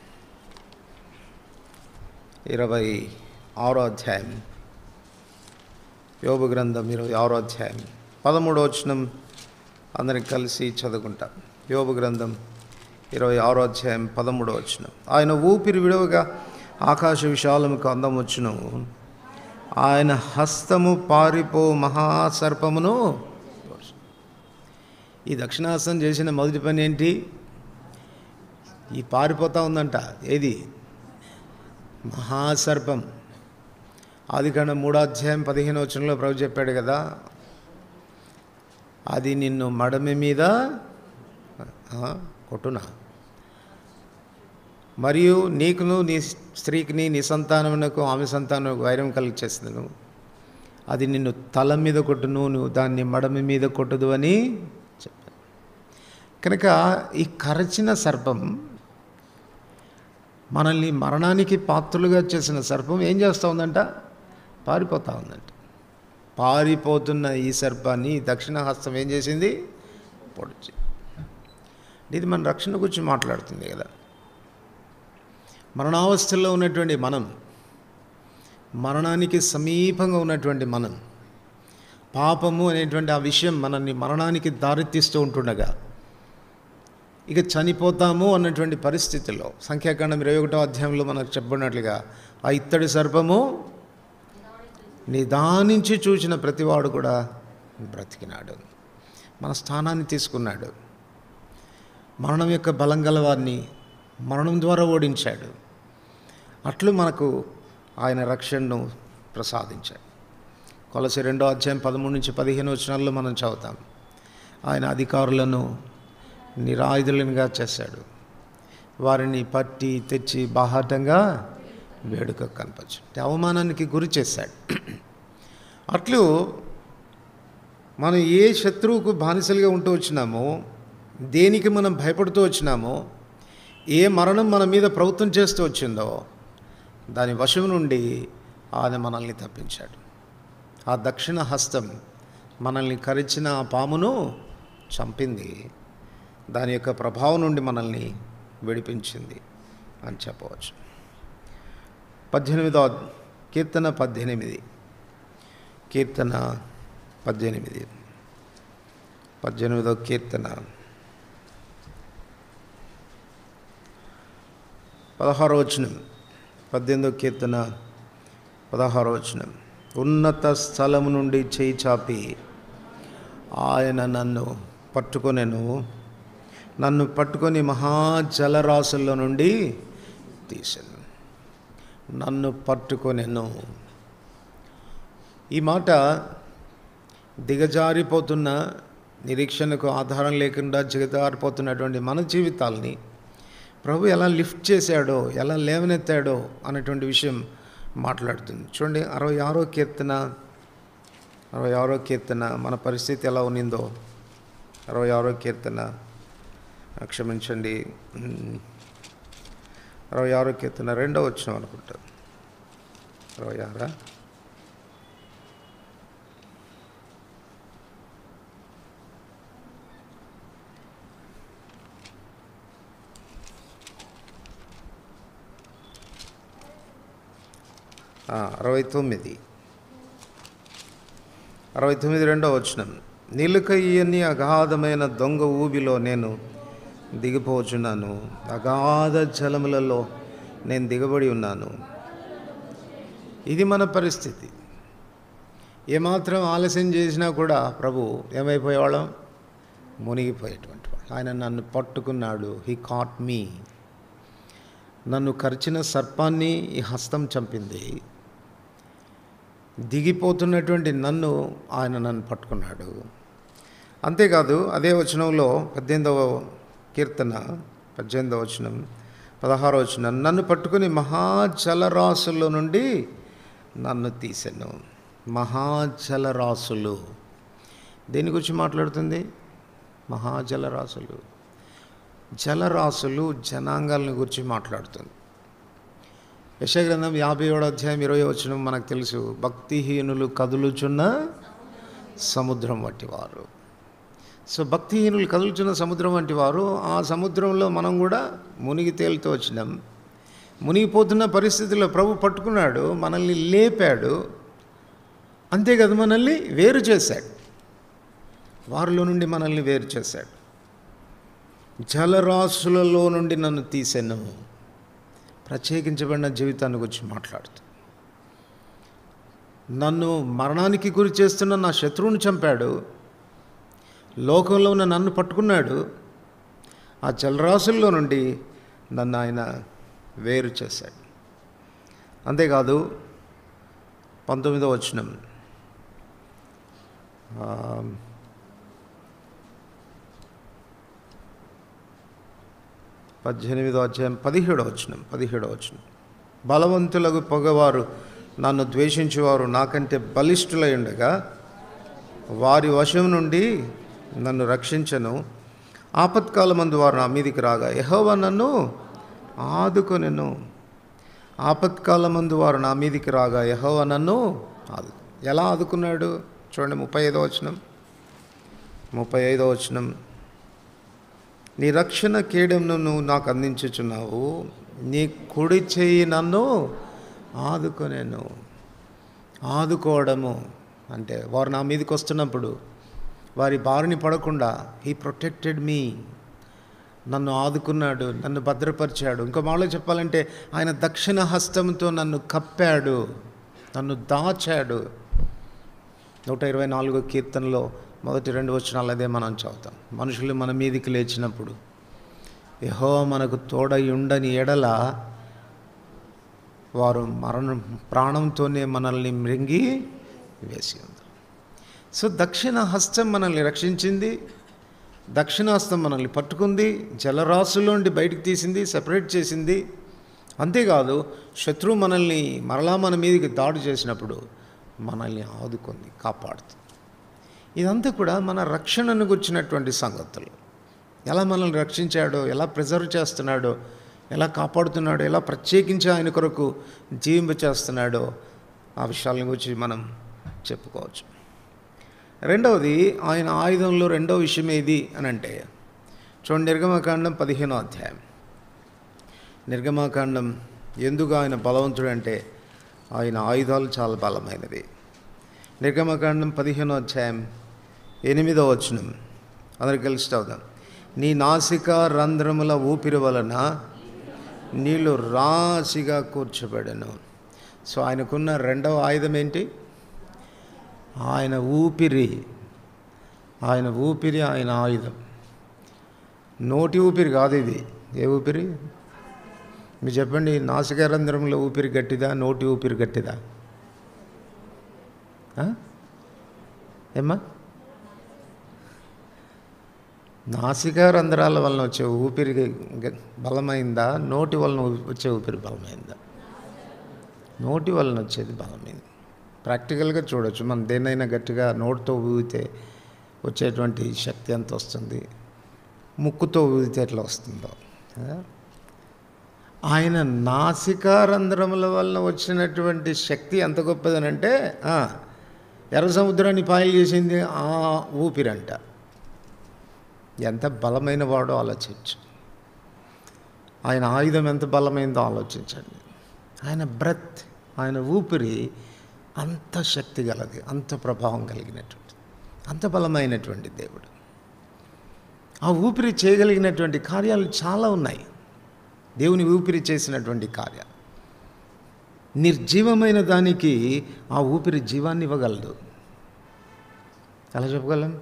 ఇరవై ఆరో అధ్యాయం యోబు గ్రంథం ఇరవై ఆరో అధ్యాయం పదమూడో వచనం అందరికి కలిసి చదువుకుంటాం యోబు గ్రంథం ఇరవై ఆరో అధ్యాయం పదమూడో వచనం ఆయన ఊపిరి విడవగా ఆకాశ విశాలముకు అందం వచ్చును ఆయన హస్తము పారిపో మహాసర్పమును ఈ దక్షిణాస్తం చేసిన మొదటి పని ఏంటి ఈ పారిపోతా ఉందంట ఏది మహాసర్పం ఆది కాండం మూడో అధ్యాయం పదిహేను వచనంలో ప్రభు చెప్పాడు కదా అది నిన్ను మడమి మీద ఆ, కొట్టునా మరియు నీకును నీ స్త్రీకి నీ సంతానమునకు ఆమె సంతానమునకు వైరం కలిగి చేస్తున్నాను అది నిన్ను తల మీద కొట్టును నువ్వు దాన్ని మడమి మీద కొట్టదు అని చెప్పాను కనుక ఈ కరచిన సర్పం మనల్ని మరణానికి పాత్రులుగా చేసిన సర్పం ఏం చేస్తూ ఉందంట పారిపోతూ ఉందంట పారిపోతున్న ఈ సర్పాన్ని ఈ దక్షిణ హస్తం ఏం చేసింది పొడిచి ఇది మన రక్షణ గురించి మాట్లాడుతుంది కదా మరణావస్థలో ఉన్నటువంటి మనం మరణానికి సమీపంగా ఉన్నటువంటి మనం పాపము అనేటువంటి ఆ విషయం మనల్ని మరణానికి దారితీస్తూ ఉంటుండగా ఇక చనిపోతాము అన్నటువంటి పరిస్థితుల్లో సంఖ్యాకాండం ఇరవై ఒకటో అధ్యాయంలో మనకు చెప్పినట్లుగా ఆ ఇత్తడి సర్పము నిదానించి చూసిన ప్రతివాడు కూడా బ్రతికినాడు మన స్థానాన్ని తీసుకున్నాడు మరణం యొక్క బలం గలవారిని మరణం ద్వారా ఓడించాడు అట్లు మనకు ఆయన రక్షణను ప్రసాదించాడు కొలసి రెండో అధ్యాయం పదమూడు నుంచి పదిహేను వచనాల్లో మనం చదువుతాం ఆయన అధికారులను నిరాయుధులనుగా చేశాడు వారిని పట్టి తెచ్చి బాహాటంగా వేడుక కనపచ్చు అవమానానికి గురి చేశాడు అట్లు మనం ఏ శత్రువుకు బానిసలుగా ఉంటూ వచ్చినామో దేనికి మనం భయపడుతూ వచ్చినామో ఏ మరణం మన మీద ప్రభుత్వం చేస్తూ వచ్చిందో దాని వశం నుండి ఆయన మనల్ని తప్పించాడు ఆ దక్షిణ హస్తం మనల్ని కరిచిన ఆ పామును చంపింది దాని యొక్క ప్రభావం నుండి మనల్ని విడిపించింది అని చెప్పవచ్చు పద్దెనిమిదో కీర్తన పద్దెనిమిది కీర్తన పద్దెనిమిది పద్దెనిమిదో కీర్తన పదహారో వచనం పద్దెనిమిదో కీర్తన పదహారో వచనం ఉన్నత స్థలము నుండి చేయి చాపి ఆయన నన్ను పట్టుకొనెను నన్ను పట్టుకొని మహాజలరాశుల్లో నుండి తీసాను నన్ను పట్టుకొనెను ఈ మాట దిగజారిపోతున్న నిరీక్షణకు ఆధారం లేకుండా దిగజారిపోతున్నటువంటి మన జీవితాల్ని ప్రభు ఎలా లిఫ్ట్ చేశాడో ఎలా లేవనెత్తాడో అనేటువంటి విషయం మాట్లాడుతుంది చూడండి అరవై ఆరో కీర్తన అరవై ఆరో కీర్తన మన పరిస్థితి ఎలా ఉన్నిందో అరవై ఆరో కీర్తన క్షమించండి ఉమ్, అరవై ఆరో కీర్తన రెండో వచ్చినాం అనుకుంటా అరవై ఆరా ఆ, అరవై తొమ్మిది అరవై తొమ్మిది రెండో వచనం నిలుకయ్యని అగాధమైన దొంగ ఊబిలో నేను దిగిపోచున్నాను అగాధ జలములలో నేను దిగబడి ఉన్నాను ఇది మన పరిస్థితి ఏమాత్రం ఆలస్యం చేసినా కూడా ప్రభు ఏమైపోయేవాళ్ళం మునిగిపోయేటువంటి వాడు ఆయన నన్ను పట్టుకున్నాడు హీ కాట్ మీ నన్ను కరిచిన సర్పాన్ని ఈ హస్తం చంపింది దిగిపోతున్నటువంటి నన్ను ఆయన నన్ను పట్టుకున్నాడు అంతేకాదు అదే వచనంలో పద్దెనిమిదవ కీర్తన పద్దెనిమిదవ వచనం పదహారవ వచనం నన్ను పట్టుకుని మహాజలరాశుల్లో నుండి నన్ను తీసాను మహాజలరాశులు దేని గురించి మాట్లాడుతుంది మహాజలరాశులు జలరాశులు జనాంగాలను గురించి మాట్లాడుతుంది యశగ్రంథం యాభై ఏడో అధ్యాయం ఇరవై వచ్చిన మనకు తెలుసు భక్తిహీనులు కదులుచున్న సముద్రం వంటి వారు సో భక్తిహీనులు కదులుచున్న సముద్రం వంటి వారు ఆ సముద్రంలో మనం కూడా మునిగి తేలుతూ వచ్చినాం మునిగిపోతున్న పరిస్థితుల్లో ప్రభు పట్టుకున్నాడు మనల్ని లేపాడు అంతే కదా మనల్ని వేరు చేశాడు వారిలో నుండి మనల్ని వేరు చేశాడు జలరాశులలో నుండి నన్ను తీసాను ప్రత్యేకించబడిన జీవితాన్ని గురించి మాట్లాడుతూ నన్ను మరణానికి గురి చేస్తున్న నా శత్రువుని చంపాడు లోకంలో ఉన్న నన్ను పట్టుకున్నాడు ఆ జలరాశుల్లో నుండి నన్ను ఆయన వేరు చేశాడు అంతేకాదు పంతొమ్మిదో వచనం ఆ, పద్దెనిమిదో అధ్యాయం పదిహేడో వచనం పదిహేడో వచనం బలవంతులకు పొగవారు నన్ను ద్వేషించేవారు నాకంటే బలిష్ఠులై ఉండగా వారి వశం నుండి నన్ను రక్షించను ఆపత్కాలమందు వారు నా మీదికి రాగా యెహోవా నన్ను ఆదుకొనెను ఆపత్కాలమందు వారు నా మీదికి రాగా యెహోవా నన్ను ఆదు ఎలా ఆదుకున్నాడు చూడండి ముప్పై ఐదో వచనం ముప్పై ఐదో వచనం నీ రక్షణ కేడెంను నువ్వు నాకు అందించుచున్నావు నీ కుడి చేయి నన్ను ఆదుకొనేను ఆదుకోవడము అంటే వారు నా మీదకి వస్తున్నప్పుడు వారి బారిని పడకుండా హీ ప్రొటెక్టెడ్ మీ నన్ను ఆదుకున్నాడు నన్ను భద్రపరిచాడు ఇంకో మాలో చెప్పాలంటే ఆయన దక్షిణ హస్తంతో నన్ను కప్పాడు నన్ను దాచాడు నూట ఇరవై నాలుగో కీర్తనలో మొదటి రెండు వచనాలు అదే మనం చదువుతాం మనుషులు మన మీదికి లేచినప్పుడు యహో మనకు తోడై ఉండని ఎడల వారు మరణం ప్రాణంతోనే మనల్ని మృంగి వేసి ఉంది సో దక్షిణ హస్తం మనల్ని రక్షించింది దక్షిణ హస్తం మనల్ని పట్టుకుంది జలరాశుల్లోండి బయటికి తీసింది సెపరేట్ చేసింది అంతేకాదు శత్రువు మనల్ని మరలా మన మీదకి దాడి చేసినప్పుడు మనల్ని ఆదుకుంది కాపాడుతుంది ఇదంతా కూడా మన రక్షణను గుర్చినటువంటి సంగతులు ఎలా మనల్ని రక్షించాడో ఎలా ప్రిజర్వ్ చేస్తున్నాడో ఎలా కాపాడుతున్నాడో ఎలా ప్రత్యేకించి ఆయన కొరకు జీవింప చేస్తున్నాడో ఆ విషయాల గురించి మనం చెప్పుకోవచ్చు రెండవది ఆయన ఆయుధంలో రెండవ విషయం ఏది అని అంటే చూడండి నిర్గమకాండం పదిహేనో అధ్యాయం నిర్గమాకాండం ఎందుకు ఆయన బలవంతుడు అంటే ఆయన ఆయుధాలు చాలా బలమైనవి నిర్గమకాండం పదిహేనో అధ్యాయం ఎనిమిదో వచనం అందరికి కలిసి చదువుదాం నీ నాసిక రంధ్రముల ఊపిరి వలన నీళ్లు రాశిగా కూర్చోబెడను సో ఆయనకున్న రెండవ ఆయుధం ఏంటి ఆయన ఊపిరి ఆయన ఊపిరి ఆయన ఆయుధం నోటి ఊపిరి కాదు ఇది ఏ ఊపిరి మీరు చెప్పండి నాసిక రంధ్రంలో ఊపిరి గట్టిదా నోటి ఊపిరి గట్టిదా ఆ? ఏమ్మా నాసిక రంధ్రాల వలన వచ్చే ఊపిరి గ- బలమైందా నోటి వలన ఊ- వచ్చే ఊపిరి బలమైందా నోటి వలన వచ్చేది బలమైంది ప్రాక్టికల్గా చూడొచ్చు మనం దేన్నైనా గట్టిగా నోటితో ఊగితే వచ్చేటువంటి శక్తి ఎంత వస్తుంది ముక్కుతో ఊగితే ఎట్లా వస్తుందో కదా? ఆయన నాసికా రంధ్రముల వలన వచ్చినటువంటి శక్తి ఎంత గొప్పదనంటే ఆ, ఎర్ర సముద్రాన్ని పాయలు చేసింది ఆ ఊపిరంట ఎంత బలమైన వాడో ఆలోచించు ఆయన ఆయుధం ఎంత బలమైందో ఆలోచించండి ఆయన బ్రత్ ఆయన ఊపిరి అంత శక్తి గలది అంత ప్రభావం కలిగినటువంటి అంత బలమైనటువంటి దేవుడు ఆ ఊపిరి చేయగలిగినటువంటి కార్యాలు చాలా ఉన్నాయి దేవుని ఊపిరి చేసినటువంటి కార్యాలు నిర్జీవమైన దానికి ఆ ఊపిరి జీవాన్ని ఇవ్వగలదు ఎలా చెప్పగలం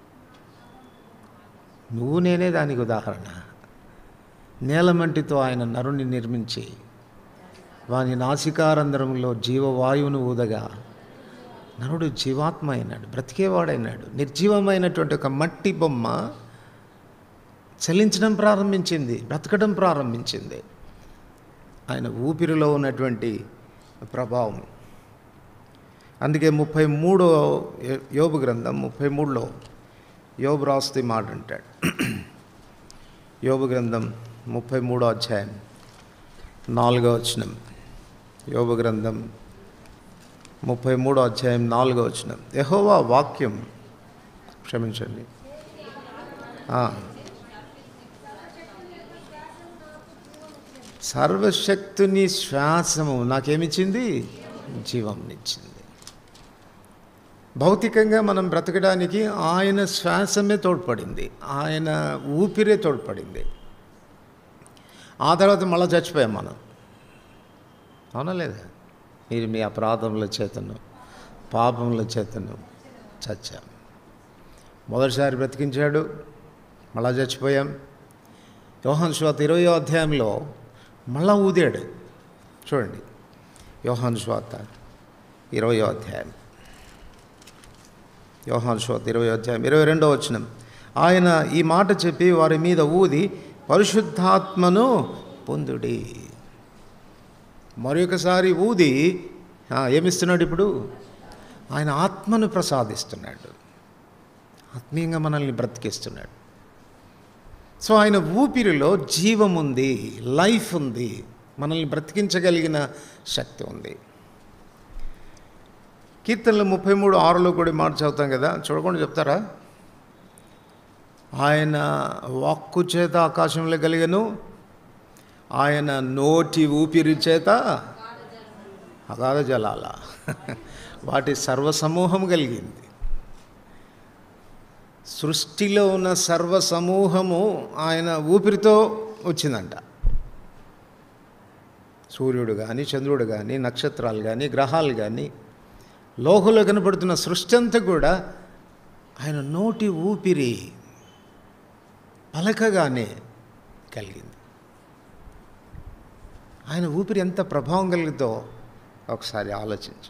నువ్వు నేనే దానికి ఉదాహరణ నేలమంటితో ఆయన నరుని నిర్మించి వాని నాసికారంధ్రంలో జీవవాయువును ఊదగా నరుడు జీవాత్మ అయినాడు బ్రతికేవాడైనాడు నిర్జీవమైనటువంటి ఒక మట్టి బొమ్మ చలించడం ప్రారంభించింది బ్రతకడం ప్రారంభించింది ఆయన ఊపిరిలో ఉన్నటువంటి ప్రభావం అందుకే ముప్పై మూడో యోబు గ్రంథం ముప్పై మూడులో యోబు రాస్తే మాట అంటాడు యోబు గ్రంథం ముప్పై మూడో అధ్యాయం నాలుగో వచనం యోబు గ్రంథం ముప్పై మూడో అధ్యాయం నాలుగో వచనం యెహోవా వాక్యం క్షమించండి ఆ. సర్వశక్తుని శ్వాసము నాకేమిచ్చింది జీవంనిచ్చింది భౌతికంగా మనం బ్రతకడానికి ఆయన శ్వాసమే తోడ్పడింది ఆయన ఊపిరే తోడ్పడింది ఆ తర్వాత మళ్ళీ చచ్చిపోయాం మనం అవునా లేదా మీరు మీ అపరాధముల చేతను పాపముల చేతను చచ్చాం మొదటిసారి బ్రతికించాడు మళ్ళా చచ్చిపోయాం యోహాన్ శ్వాత ఇరవయో అధ్యాయంలో మళ్ళా ఊదాడు చూడండి యోహాన్ శ్వాత ఇరవయో అధ్యాయం యోహాన్ శ్వాత ఇరవై అధ్యాయం ఇరవై రెండో వచనం ఆయన ఈ మాట చెప్పి వారి మీద ఊది పరిశుద్ధాత్మను పొందుడి మరొకసారి ఊది ఆ, ఏమిస్తున్నాడు ఇప్పుడు ఆయన ఆత్మను ప్రసాదిస్తున్నాడు ఆత్మీయంగా మనల్ని బ్రతికిస్తున్నాడు సో ఆయన ఊపిరిలో జీవం ఉంది లైఫ్ ఉంది మనల్ని బ్రతికించగలిగిన శక్తి ఉంది కీర్తనలు ముప్పై మూడు ఆరులో కూడా మాట చదువుతాం కదా చూడకుండా చెప్తారా ఆయన వాక్కు చేత ఆకాశంలో కలిగను ఆయన నోటి ఊపిరి చేత అగాధ జలాల వాటి సర్వసమూహం కలిగింది సృష్టిలో ఉన్న సర్వసమూహము ఆయన ఊపిరితో వచ్చిందంట సూర్యుడు కానీ చంద్రుడు కానీ నక్షత్రాలు కానీ గ్రహాలు కానీ లోహంలో కనపడుతున్న సృష్టి అంతా కూడా ఆయన నోటి ఊపిరి పలకగానే కలిగింది ఆయన ఊపిరి ఎంత ప్రభావం కలిగితో ఒకసారి ఆలోచించు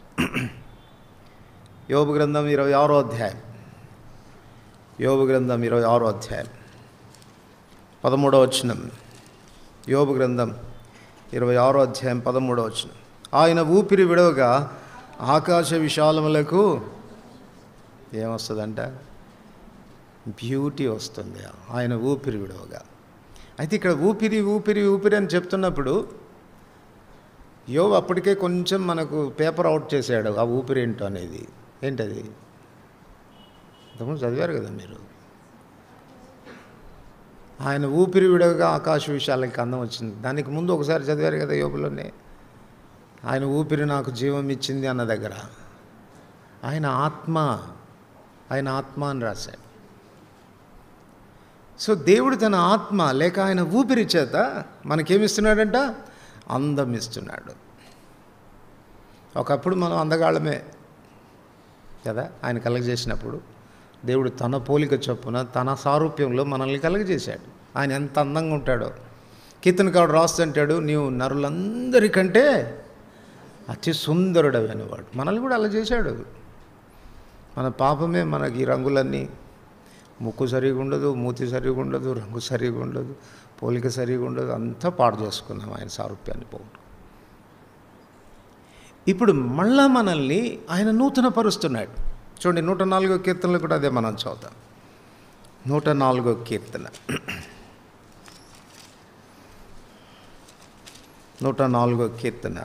యోబు గ్రంథం ఇరవై ఆరో అధ్యాయం యోబు గ్రంథం ఇరవై ఆరో అధ్యాయం పదమూడవ వచనం యోబు గ్రంథం ఇరవై ఆరో అధ్యాయం పదమూడవ వచనం ఆయన ఊపిరి విడవగా ఆకాశ విశాలములకు ఏమొస్తుందంట బ్యూటీ వస్తుంది ఆయన ఊపిరి విడవగా అయితే ఇక్కడ ఊపిరి ఊపిరి ఊపిరి అని చెప్తున్నప్పుడు యోబు అప్పటికే కొంచెం మనకు పేపర్ అవుట్ చేశాడు ఆ ఊపిరి ఏంటో అనేది ఏంటది ఇంతకుముందు చదివారు కదా మీరు ఆయన ఊపిరి విడవగా ఆకాశ విషయాలకి అందం వచ్చింది దానికి ముందు ఒకసారి చదివారు కదా యోబులోనే ఆయన ఊపిరి నాకు జీవం ఇచ్చింది అన్న దగ్గర ఆయన ఆత్మ ఆయన ఆత్మ అని రాశాడు సో దేవుడు తన ఆత్మ లేక ఆయన ఊపిరి చేత మనకేమిస్తున్నాడంట అందం ఇస్తున్నాడు ఒకప్పుడు మనం అందగాళ్ళమే కదా ఆయన కలగజేసినప్పుడు దేవుడు తన పోలిక చొప్పున తన సారూప్యంలో మనల్ని కలగజేశాడు ఆయన ఎంత అందంగా ఉంటాడో కీర్తనకాడు రాస్తుంటాడు నీవు నరులందరికంటే అతి సుందరుడు అనేవాడు మనల్ని కూడా అలా చేశాడు మన పాపమే మనకి ఈ రంగులన్నీ ముక్కు సరిగా ఉండదు మూతి సరిగా ఉండదు రంగు సరిగా ఉండదు పోలిక సరిగా ఉండదు అంతా పాడు చేసుకున్నాం ఆయన సారూప్యాన్ని పోగొట్టు ఇప్పుడు మళ్ళా మనల్ని ఆయన నూతన పరుస్తున్నాడు చూడండి నూట నాలుగో కీర్తనలు కూడా అదే మనం చదువుతాం నూట నాలుగో కీర్తన నూట నాలుగో కీర్తన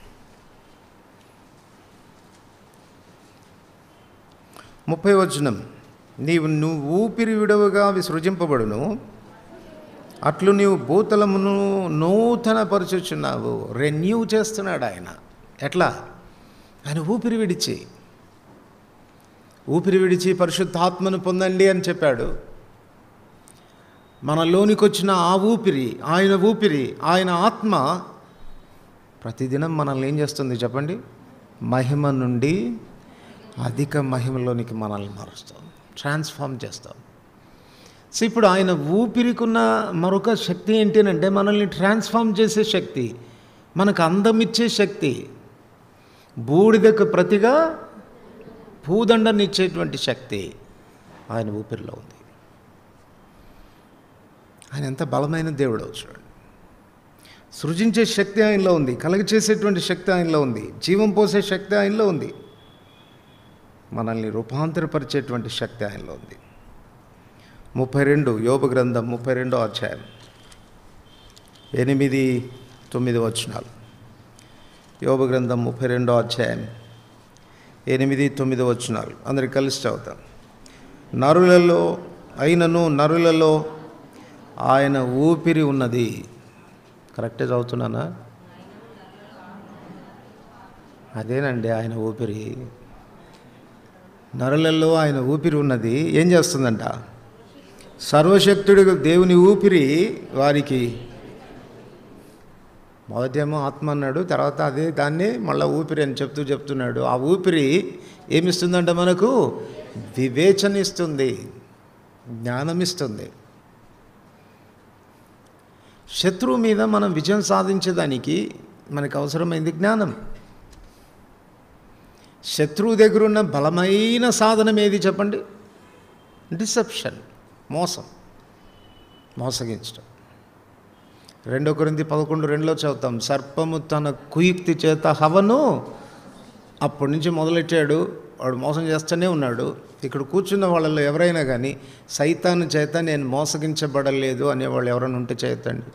ముప్పై వచనం నీవు నువ్వు ఊపిరి విడవగా విసృజింపబడును అట్లు నీవు భూతలమును నూతన పరుచుచున్నావు రెన్యూ చేస్తున్నాడు ఆయన ఎట్లా ఆయన ఊపిరి విడిచి ఊపిరి విడిచి పరిశుద్ధాత్మను పొందండి అని చెప్పాడు మనలోనికి వచ్చిన ఆ ఊపిరి ఆయన ఊపిరి ఆయన ఆత్మ ప్రతిదినం మనల్ని ఏం చేస్తుంది చెప్పండి మహిమ నుండి అధిక మహిమలోనికి మనల్ని మారుస్తాం ట్రాన్స్ఫార్మ్ చేస్తాం సో ఇప్పుడు ఆయన ఊపిరికున్న మరొక శక్తి ఏంటి అంటే మనల్ని ట్రాన్స్ఫార్మ్ చేసే శక్తి మనకు అందం ఇచ్చే శక్తి బూడిదకు ప్రతిగా భూదండనిచ్చేటువంటి శక్తి ఆయన ఊపిరిలో ఉంది ఆయన ఎంత బలమైన దేవుడు చూడండి సృజించే శక్తి ఆయనలో ఉంది కలగ చేసేటువంటి శక్తి ఆయనలో ఉంది జీవం పోసే శక్తి ఆయనలో ఉంది మనల్ని రూపాంతరపరిచేటువంటి శక్తి ఆయనలో ఉంది ముప్పై రెండు యోగ గ్రంథం ముప్పై రెండో అధ్యాయం ఎనిమిది తొమ్మిది వచనాలు యోగ గ్రంథం ముప్పై రెండో అధ్యాయం ఎనిమిది తొమ్మిది వచనాలు అందరికి కలిసి చదువుతాం నరులలో అయినను నరులలో ఆయన ఊపిరి ఉన్నది కరెక్టే చదువుతున్నానా అదేనండి ఆయన ఊపిరి నరులలో ఆయన ఊపిరి ఉన్నది ఏం చేస్తుందంట సర్వశక్తుడు దేవుని ఊపిరి వారికి మొదటేమో ఆత్మ అన్నాడు తర్వాత అదే దాన్ని మళ్ళీ ఊపిరి అని చెప్తూ చెప్తున్నాడు ఆ ఊపిరి ఏమిస్తుందంట మనకు వివేచన ఇస్తుంది జ్ఞానం ఇస్తుంది శత్రువు మీద మనం విజయం సాధించేదానికి మనకు అవసరమైంది జ్ఞానం శత్రువు దగ్గర ఉన్న బలమైన సాధనం ఏది చెప్పండి డిసెప్షన్ మోసం మోసగించడం రెండో కొరింది పదకొండు రెండులో చదువుతాం సర్పము తన కుయుక్తి చేత హవను అప్పటి నుంచి మొదలెట్టాడు వాడు మోసం చేస్తూనే ఉన్నాడు ఇక్కడ కూర్చున్న వాళ్ళలో ఎవరైనా కానీ సైతాను చేత నేను మోసగించబడలేదు అనేవాళ్ళు ఎవరైనా ఉంటే చేయతండి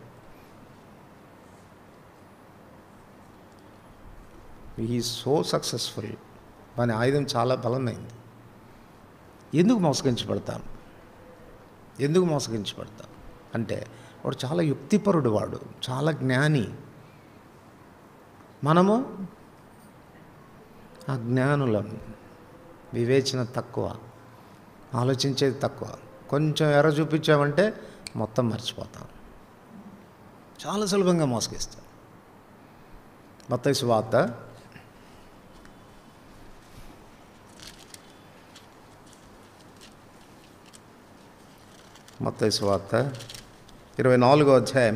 ఈ సో సక్సెస్ఫుల్ వాని ఆయుధం చాలా బలమైంది ఎందుకు మోసగించబడతాం ఎందుకు మోసగించబడతాం అంటే వాడు చాలా యుక్తిపరుడు వాడు చాలా జ్ఞాని మనము అజ్ఞానులం వివేచన తక్కువ ఆలోచించేది తక్కువ కొంచెం ఎర్ర చూపించామంటే మొత్తం మర్చిపోతాం చాలా సులభంగా మోసగిస్తాం మత్తయి వార్త మత్తయి వార్త ఇరవై నాలుగో అధ్యాయం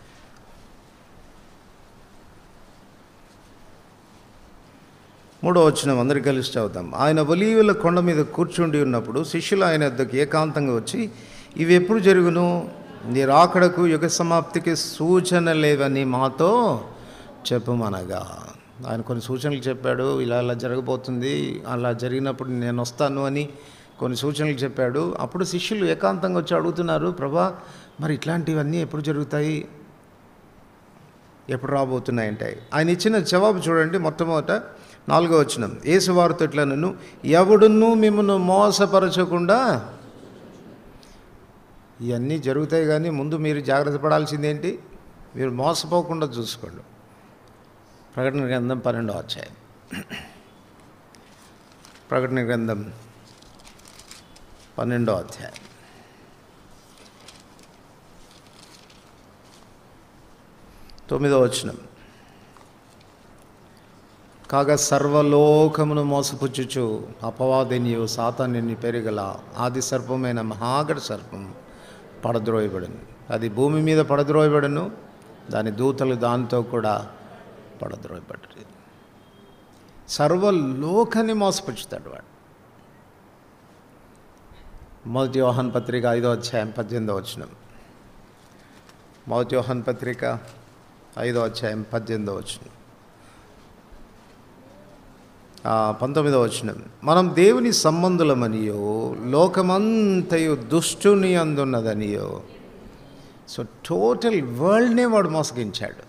మూడో వచ్చిన అందరికి కలిసి చదువుతాం ఆయన ఒలీవుల కొండ మీద కూర్చుండి ఉన్నప్పుడు శిష్యులు ఆయన వద్దకు ఏకాంతంగా వచ్చి ఇవి ఎప్పుడు జరుగును నీ రాకడకు యుగ సమాప్తికి సూచన లేవని మాతో చెప్పమనగా ఆయన కొన్ని సూచనలు చెప్పాడు ఇలా ఇలా జరగబోతుంది అలా జరిగినప్పుడు నేను వస్తాను అని కొన్ని సూచనలు చెప్పాడు అప్పుడు శిష్యులు ఏకాంతంగా వచ్చి అడుగుతున్నారు ప్రభా మరి ఇట్లాంటివన్నీ ఎప్పుడు జరుగుతాయి ఎప్పుడు రాబోతున్నాయంటే ఆయన ఇచ్చిన జవాబు చూడండి మొట్టమొదట నాలుగో వచనం ఏసువారితో ఇట్లా నన్ను ఎవడును మిమ్మల్ని మోసపరచకుండా ఇవన్నీ జరుగుతాయి కానీ ముందు మీరు జాగ్రత్త పడాల్సిందేంటి మీరు మోసపోకుండా చూసుకోండి ప్రకటన గ్రంథం పన్నెండో అధ్యాయం ప్రకటన గ్రంథం పన్నెండో అధ్యాయం తొమ్మిదో వచనం కాగా సర్వలోకమును మోసపుచ్చుచు అపవాదినియు సాతాన్ని పెరుగల ఆది సర్పమైన మహాగడ సర్పం పడద్రోయబడింది అది భూమి మీద పడద్రోయబడను దాని దూతలు దాంతో కూడా పడద్రోయబడ్డది సర్వలోకాన్ని మోసపుచ్చుతాడు వాడు మొదటి యోహన్ పత్రిక ఐదో అధ్యాయం పద్దెనిమిదో వచనం మొదటి యోహన్ పత్రిక ఐదో అధ్యాయం పద్దెనిమిదో వచనం పంతొమ్మిదో వచనం మనం దేవుని సంబంధులమనియో లోకమంతయు దుష్టుని అందున్నదనియో సో టోటల్ వరల్డ్నే వాడు మోసగించాడు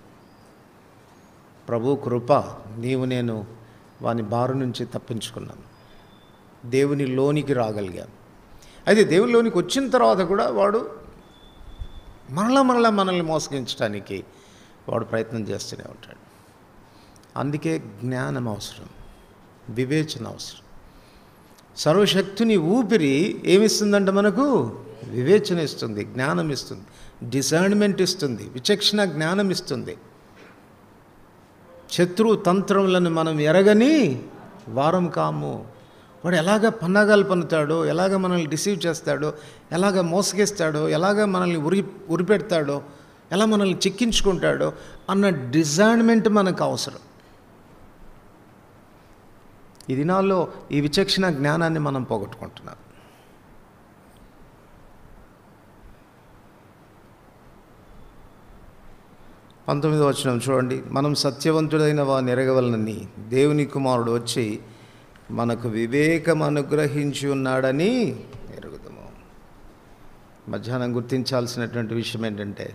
ప్రభు కృప నీవు నేను వాని బారు నుంచి తప్పించుకున్నాం దేవుని లోనికి రాగలిగాం అయితే దేవుని లోనికి వచ్చిన తర్వాత కూడా వాడు మరలా మరలా మనల్ని మోసగించడానికి వాడు ప్రయత్నం చేస్తూనే ఉంటాడు అందుకే జ్ఞానం అవసరం వివేచన అవసరం సర్వశక్తుని ఊపిరి ఏమిస్తుందంట మనకు వివేచన ఇస్తుంది జ్ఞానం ఇస్తుంది డిసర్న్మెంట్ ఇస్తుంది విచక్షణ జ్ఞానం ఇస్తుంది శత్రు తంత్రములను మనం ఎరగని వారం కాము వాడు ఎలాగ పన్నాగాలు పన్నుతాడో ఎలాగ మనల్ని రిసీవ్ చేస్తాడో ఎలాగ మోసగిస్తాడో ఎలాగ మనల్ని ఉరి ఉరిపెడతాడో ఎలా మనల్ని చిక్కించుకుంటాడో అన్న డిజైన్మెంట్ మనకు అవసరం ఈ దినాల్లో ఈ విచక్షణ జ్ఞానాన్ని మనం పోగొట్టుకుంటున్నాం పంతొమ్మిది వచ్చిన చూడండి మనం సత్యవంతుడైన వారిని ఎరగవలనని దేవుని కుమారుడు వచ్చి మనకు వివేకం అనుగ్రహించి ఉన్నాడని ఎరుగుదము మధ్యాహ్నం గుర్తించాల్సినటువంటి విషయం ఏంటంటే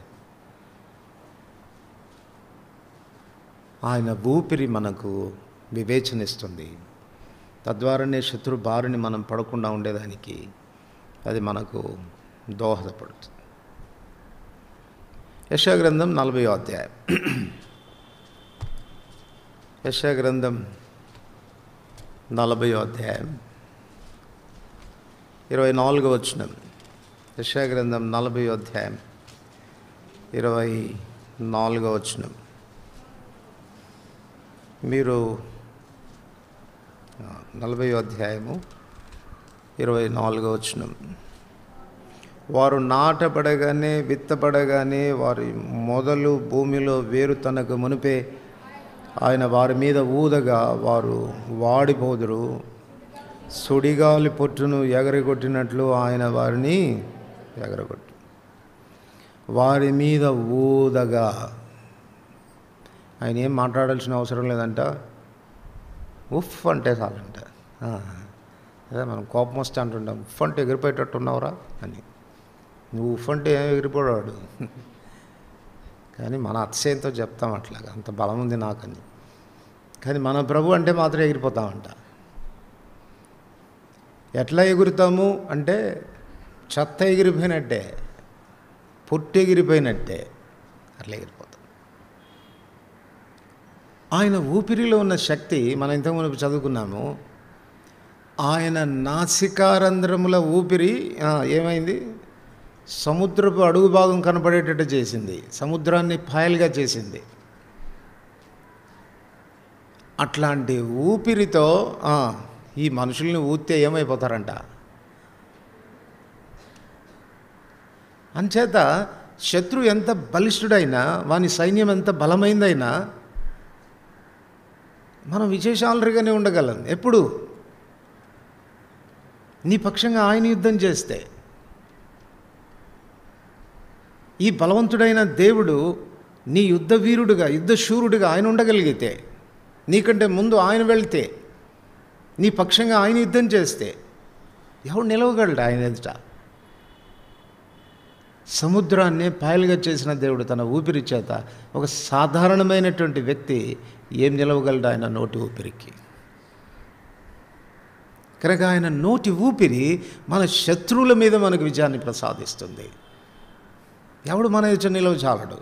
ఆయన ఊపిరి మనకు వివేచనిస్తుంది తద్వారానే శత్రు బారిని మనం పడకుండా ఉండేదానికి అది మనకు దోహదపడుతుంది యశాగ్రంథం నలభై అధ్యాయం యశాగ్రంథం నలభై అధ్యాయం ఇరవై నాలుగు వచ్చిన యశాగ్రంథం నలభై అధ్యాయం ఇరవై నాలుగో వచ్చినం మీరు ఆ, నలభై అధ్యాయము ఇరవై నాలుగో వచనం వారు నాటపడగానే విత్తపడగానే వారి మొదలు భూమిలో వేరు తనకు మునిపే ఆయన వారి మీద ఊదగా వారు వాడిపోదురు సుడిగాలి పొట్టును ఎగరగొట్టినట్లు ఆయన వారిని ఎగరగొట్టు వారి మీద ఊదగా ఆయన ఏం మాట్లాడాల్సిన అవసరం లేదంట ఉఫ్ అంటే చాలంట ఆ, అదే మనం కోపం వస్తే అంటుంటాం ఉఫ్ అంటే ఎగిరిపోయేటట్టు ఉన్నావురా అని నువ్వు ఉఫ్ అంటే ఏం ఎగిరిపోయాడు కానీ మన అతిశయంతో చెప్తాం అట్లాగా అంత బలం ఉంది నాకని కానీ మన ప్రభు అంటే మాత్రం ఎగిరిపోతామంట ఎట్లా ఎగురుతాము అంటే చెత్త ఎగిరిపోయినట్టే పొట్టు ఎగిరిపోయినట్టే అట్లా ఎగిరిపోతాం ఆయన ఊపిరిలో ఉన్న శక్తి మనం ఇంతకుముందు చదువుకున్నాము ఆయన నాసికారంధ్రముల ఊపిరి ఆ, ఏమైంది సముద్రపు అడుగు భాగం కనపడేటట్టు చేసింది సముద్రాన్ని పాయలుగా చేసింది అట్లాంటి ఊపిరితో ఆ, ఈ మనుషుల్ని ఊస్తే ఏమైపోతారంట అంచేత శత్రు ఎంత బలిష్ఠుడైనా వాని సైన్యం ఎంత బలమైందైనా మనం విశేషాలరిగానే ఉండగలం ఎప్పుడు నీ పక్షంగా ఆయన యుద్ధం చేస్తే ఈ బలవంతుడైన దేవుడు నీ యుద్ధ వీరుడుగా యుద్ధ శూరుడిగా ఆయన ఉండగలిగితే నీకంటే ముందు ఆయన వెళ్తే నీ పక్షంగా ఆయన యుద్ధం చేస్తే ఎవడు నిలవగలడు ఆయన ఎదుట సముద్రాన్ని పాయలుగా చేసిన దేవుడు తన ఊపిరి చేత ఒక సాధారణమైనటువంటి వ్యక్తి ఏం నిలవగలడు ఆయన నోటి ఊపిరికి కనుక ఆయన నోటి ఊపిరి మన శత్రువుల మీద మనకు విజయాన్ని ప్రసాదిస్తుంది ఎవడు మన ఎదుట నిలవ చాలడు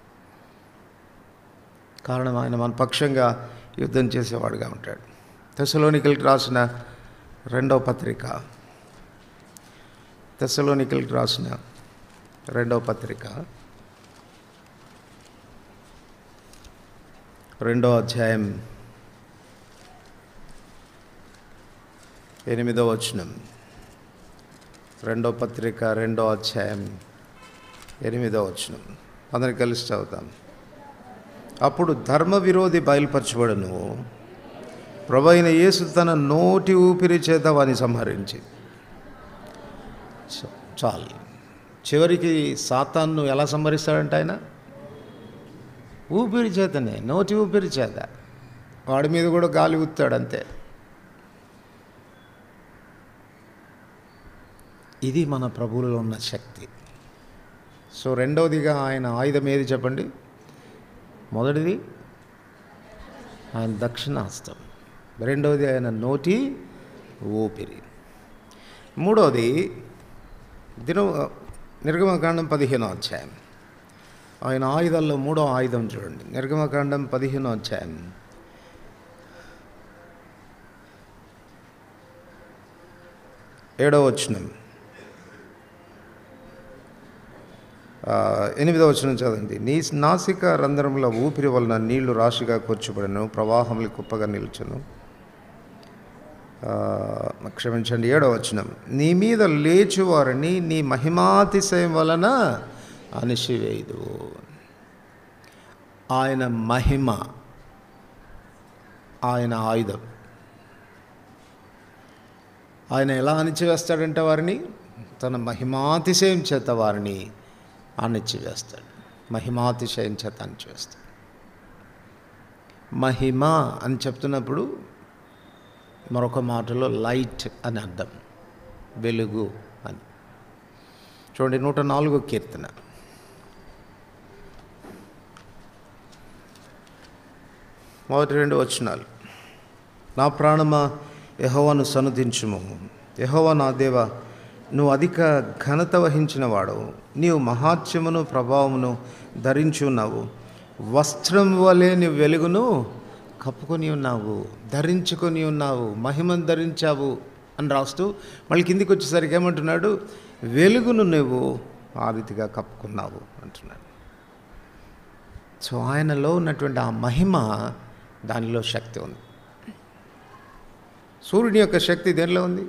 కారణం ఆయన మన పక్షంగా యుద్ధం చేసేవాడుగా ఉంటాడు తెసలోనికల్కి రాసిన రెండవ పత్రిక తెసలోనికల్కి రాసిన రెండవ పత్రిక రెండో అధ్యాయం ఎనిమిదో వచనం రెండో పత్రిక రెండో అధ్యాయం ఎనిమిదో వచనం అందరికి కలిసి చదువుతాం అప్పుడు ధర్మ విరోధి బయలుపరచబడును ప్రభు అయిన యేసు తన నోటి ఊపిరి చేత వాని సంహరించి చ- చాలు చివరికి సాతాన్ను ఎలా సంహరిస్తాడంట ఆయన ఊపిరి చేతనే నోటి ఊపిరి చేత వాడి మీద కూడా గాలి ఊతాడు అంతే ఇది మన ప్రభువులో ఉన్న శక్తి సో రెండవదిగా ఆయన ఆయుధం ఏది చెప్పండి మొదటిది ఆయన దక్షిణాస్తం రెండవది ఆయన నోటి ఊపిరి మూడవది దిన నిర్గమకాండం పదిహేనో అధ్యాయం ఆయన ఆయుధాల్లో మూడో ఆయుధం చూడండి నిర్గమకాండం పదిహేనో అధ్యాయం ఏడవ వచనం ఆ, ఎనిమిదవ వచనం చదవండి నీ నాసిక రంధ్రంలో ఊపిరి వలన నీళ్లు రాశిగా కూర్చోబడను ప్రవాహములు కుప్పగా నిల్చును ఆ, క్షమించండి ఏడవ వచనం నీ మీద లేచు వారిని నీ మహిమాతిశయం వలన అణిసివేయదు ఆయన మహిమ ఆయన ఆయుధం ఆయన ఎలా అణిచివేస్తాడంటే వారిని తన మహిమాతిశయం చేత వారిని అణిచివేస్తాడు మహిమాతిశయం చేత అణిచివేస్తాడు మహిమ అని చెప్తున్నప్పుడు మరొక మాటలో లైట్ అని అర్థం వెలుగు అని చూడండి నూట నాలుగో కీర్తన మొదటి రెండు వచనాలు నా ప్రాణమా యహోవాను సనుదించుము యహోవా నా దేవ నువ్వు అధిక ఘనత వహించిన వాడవు నీవు మహాత్యమును ప్రభావమును ధరించి ఉన్నావు వస్త్రం వలె నీవు వెలుగును కప్పుకొని ఉన్నావు ధరించుకొని ఉన్నావు మహిమను ధరించావు అని రాస్తూ మళ్ళీ కిందికి వచ్చేసరికి ఏమంటున్నాడు వెలుగును నువ్వు ఆ రీతిగా కప్పుకున్నావు అంటున్నాడు సో ఆయనలో ఉన్నటువంటి ఆ మహిమ దానిలో శక్తి ఉంది సూర్యుని యొక్క శక్తి దేనిలో ఉంది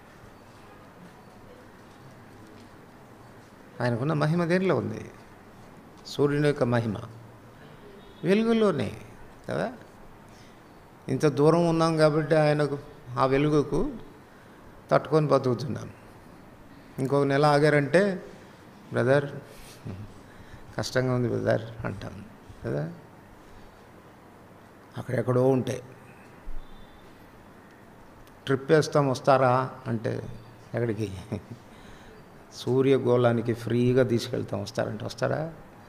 ఆయనకున్న మహిమ దేనిలో ఉంది సూర్యుని యొక్క మహిమ వెలుగులోనే కదా ఇంత దూరం ఉన్నాం కాబట్టి ఆయనకు ఆ వెలుగుకు తట్టుకొని బతుకుతున్నాం ఇంకొక నెల ఆగారంటే బ్రదర్ కష్టంగా ఉంది బ్రదర్ అంటాం కదా అక్కడెక్కడో ఉంటాయి ట్రిప్ వేస్తాం వస్తారా అంటే ఎక్కడికి సూర్యగోళానికి ఫ్రీగా తీసుకెళ్తాం వస్తారంటే వస్తారా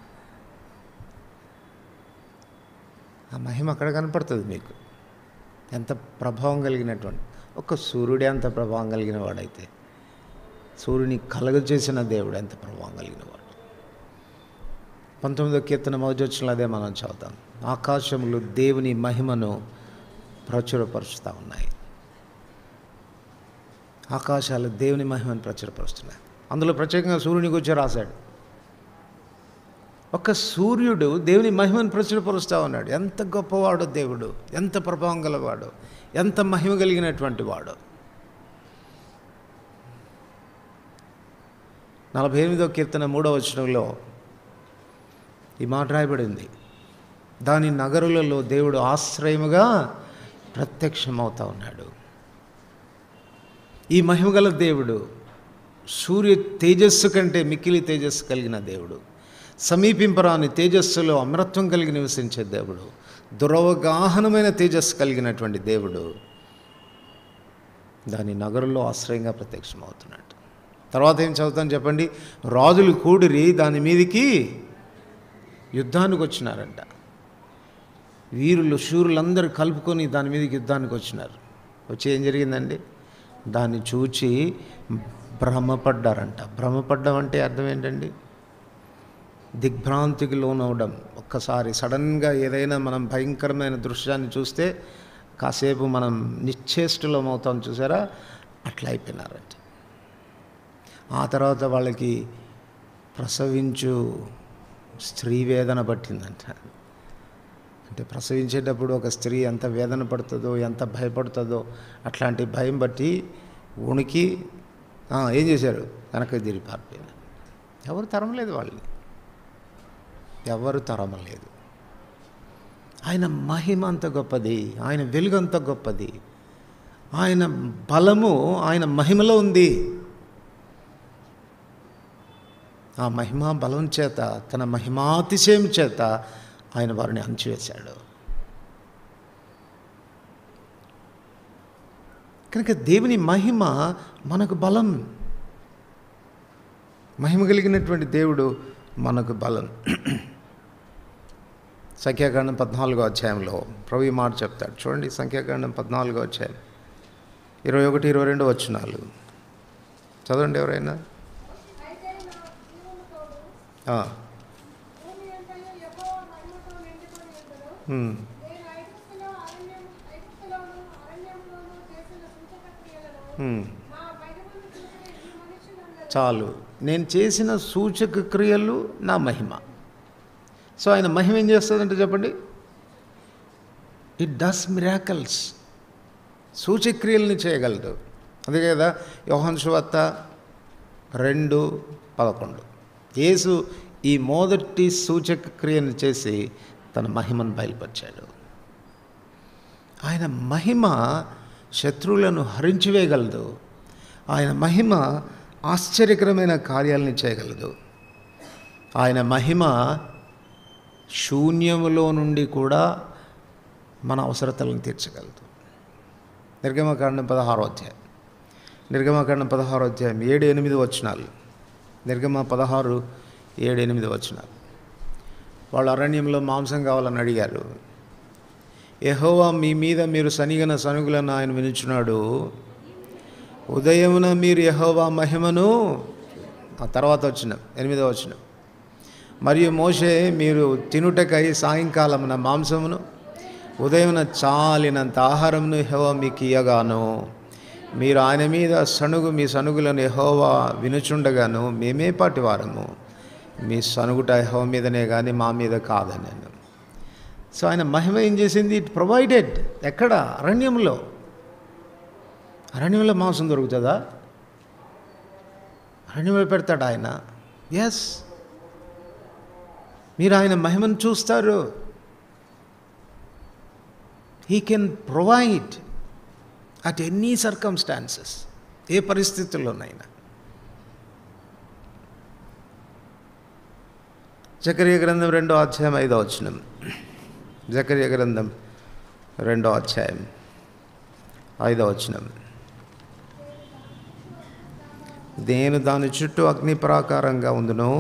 ఆ మహిమ అక్కడ కనపడుతుంది మీకు ఎంత ప్రభావం కలిగినటువంటి ఒక సూర్యుడే అంత ప్రభావం కలిగిన వాడైతే సూర్యుని కలగజేసిన దేవుడు ఎంత ప్రభావం కలిగిన వాడు పంతొమ్మిదో కీర్తన మొదటి అదే మనం చదువుతాం ఆకాశములు దేవుని మహిమను ప్రచురపరుస్తూ ఉన్నాయి ఆకాశాలు దేవుని మహిమను ప్రచురపరుస్తున్నాయి అందులో ప్రత్యేకంగా సూర్యుని గురించి రాశాడు ఒక సూర్యుడు దేవుని మహిమను ప్రచురపరుస్తూ ఉన్నాడు ఎంత గొప్పవాడు దేవుడు ఎంత ప్రభావం గలవాడు ఎంత మహిమ కలిగినటువంటి వాడు నలభై ఎనిమిదో కీర్తన మూడవ వచనంలో ఈ మాట రాయబడింది దాని నగరులలో దేవుడు ఆశ్రయముగా ప్రత్యక్షమవుతా ఉన్నాడు ఈ మహిమగల దేవుడు సూర్య తేజస్సు కంటే మిక్కిలి తేజస్సు కలిగిన దేవుడు సమీపింపరాని తేజస్సులో అమరత్వం కలిగి నివసించే దేవుడు దురవగాహనమైన తేజస్సు కలిగినటువంటి దేవుడు దాని నగరంలో ఆశ్రయంగా ప్రత్యక్షమవుతున్నాడు తర్వాత ఏం చదువుతాను చెప్పండి రాజులు కూడిరి దాని మీదికి యుద్ధానికి వచ్చినారంట వీరులు శూరులందరూ కలుపుకొని దాని మీదకి యుద్ధానికి వచ్చినారు వచ్చి ఏం జరిగిందండి దాన్ని చూచి భ్రమపడ్డారంట భ్రమపడ్డం అంటే అర్థం ఏంటండి దిగ్భ్రాంతికి లోనవడం ఒక్కసారి సడన్గా ఏదైనా మనం భయంకరమైన దృశ్యాన్ని చూస్తే కాసేపు మనం నిశ్చేష్టులం అవుతాం చూసారా అట్లా అయిపోయినారంట ఆ తర్వాత వాళ్ళకి ప్రసవించు స్త్రీ వేదన పట్టిందంట అంటే ప్రసవించేటప్పుడు ఒక స్త్రీ ఎంత వేదన పడుతుందో ఎంత భయపడుతుందో అట్లాంటి భయం బట్టి ఉనికి ఆ, ఏం చేశారు వెనక్కి తిరిగి పారిపోయారు ఎవరు తరమలేదు వాళ్ళని ఎవరు తరమలేదు ఆయన మహిమ అంత గొప్పది ఆయన వెలుగు అంత గొప్పది ఆయన బలము ఆయన మహిమలో ఉంది ఆ మహిమా బలం చేత తన మహిమాతిశయం చేత ఆయన వారిని అంచివేశాడు కనుక దేవుని మహిమ మనకు బలం మహిమ కలిగినటువంటి దేవుడు మనకు బలం సంఖ్యాకాండం పద్నాలుగో అధ్యాయంలో ప్రభు ఈ మాట చెప్తాడు చూడండి సంఖ్యాకాండం పద్నాలుగో అధ్యాయం ఇరవై ఒకటి ఇరవై రెండు వచ్చినాలు చదవండి ఎవరైనా అయితే నా జీవము తోడు ఆ, భూమి అంతయు యెహోవా మహిమతో నిండుకొని ఉండును. ఉమ్, నేను ఐగుప్తులో అరణ్యం ఐగుప్తులోను అరణ్యంలోను చేసిన సూచకక్రియలను ఉమ్. నా మహిమను చూసిన ఈ మనుషులందరూ చాలు నేను చేసిన సూచక క్రియలు నా మహిమ సో ఆయన మహిమ ఏం చేస్తుందంటే చెప్పండి ఇట్ డస్ మిరాకల్స్ సూచక్రియల్ని చేయగలదు అదే కదా యోహన్ శువత్త రెండు పదకొండు యేసు ఈ మొదటి సూచక క్రియను చేసి తన మహిమను బయలుపరిచాడు ఆయన మహిమ శత్రువులను హరించివేయగలదు ఆయన మహిమ ఆశ్చర్యకరమైన కార్యాలని చేయగలదు ఆయన మహిమ శూన్యములో నుండి కూడా మన అవసరతలను తీర్చగలదు నిర్గమకాండం పదహారో అధ్యాయం నిర్గమకాండం పదహారో అధ్యాయం ఏడు ఎనిమిది వచనాలు నిర్గమ పదహారు ఏడు ఎనిమిది వచ్చిన వాళ్ళు అరణ్యంలో మాంసం కావాలని అడిగారు యెహోవా మీ మీద మీరు సనిగన సనుగులను ఆయన వినుచున్నాడు ఉదయమున మీరు యెహోవా మహిమను ఆ తర్వాత వచ్చిన ఎనిమిదో వచ్చిన మరియు మోషే మీరు తినుటకై సాయంకాలమున మాంసమును ఉదయమున చాలినంత ఆహారమును యెహోవా మీకు ఇయ్యగాను మీరు ఆయన మీద సనుగు మీ సనుగులను యెహోవా వినుచుండగాను మేమే పాటి వారము మీ సనుగుట యెహోవా మీదనే కానీ మా మీద కాదని నేను సో ఆయన మహిమ ఏం చేసింది ఇట్ ప్రొవైడెడ్ ఎక్కడ అరణ్యంలో అరణ్యంలో మాంసం దొరుకుతుందా అరణ్యంలో పెడతాడు ఆయన ఎస్ మీరు ఆయన మహిమను చూస్తారు he can provide at any circumstances ఏ పరిస్థితుల్లోనైనా జకర్య గ్రంథం రెండో అధ్యాయం ఐదో వచనం జకర్య గ్రంథం రెండో అధ్యాయం ఐదో వచనం నేను దాని చుట్టూ అగ్ని ప్రాకారంగా ఉందును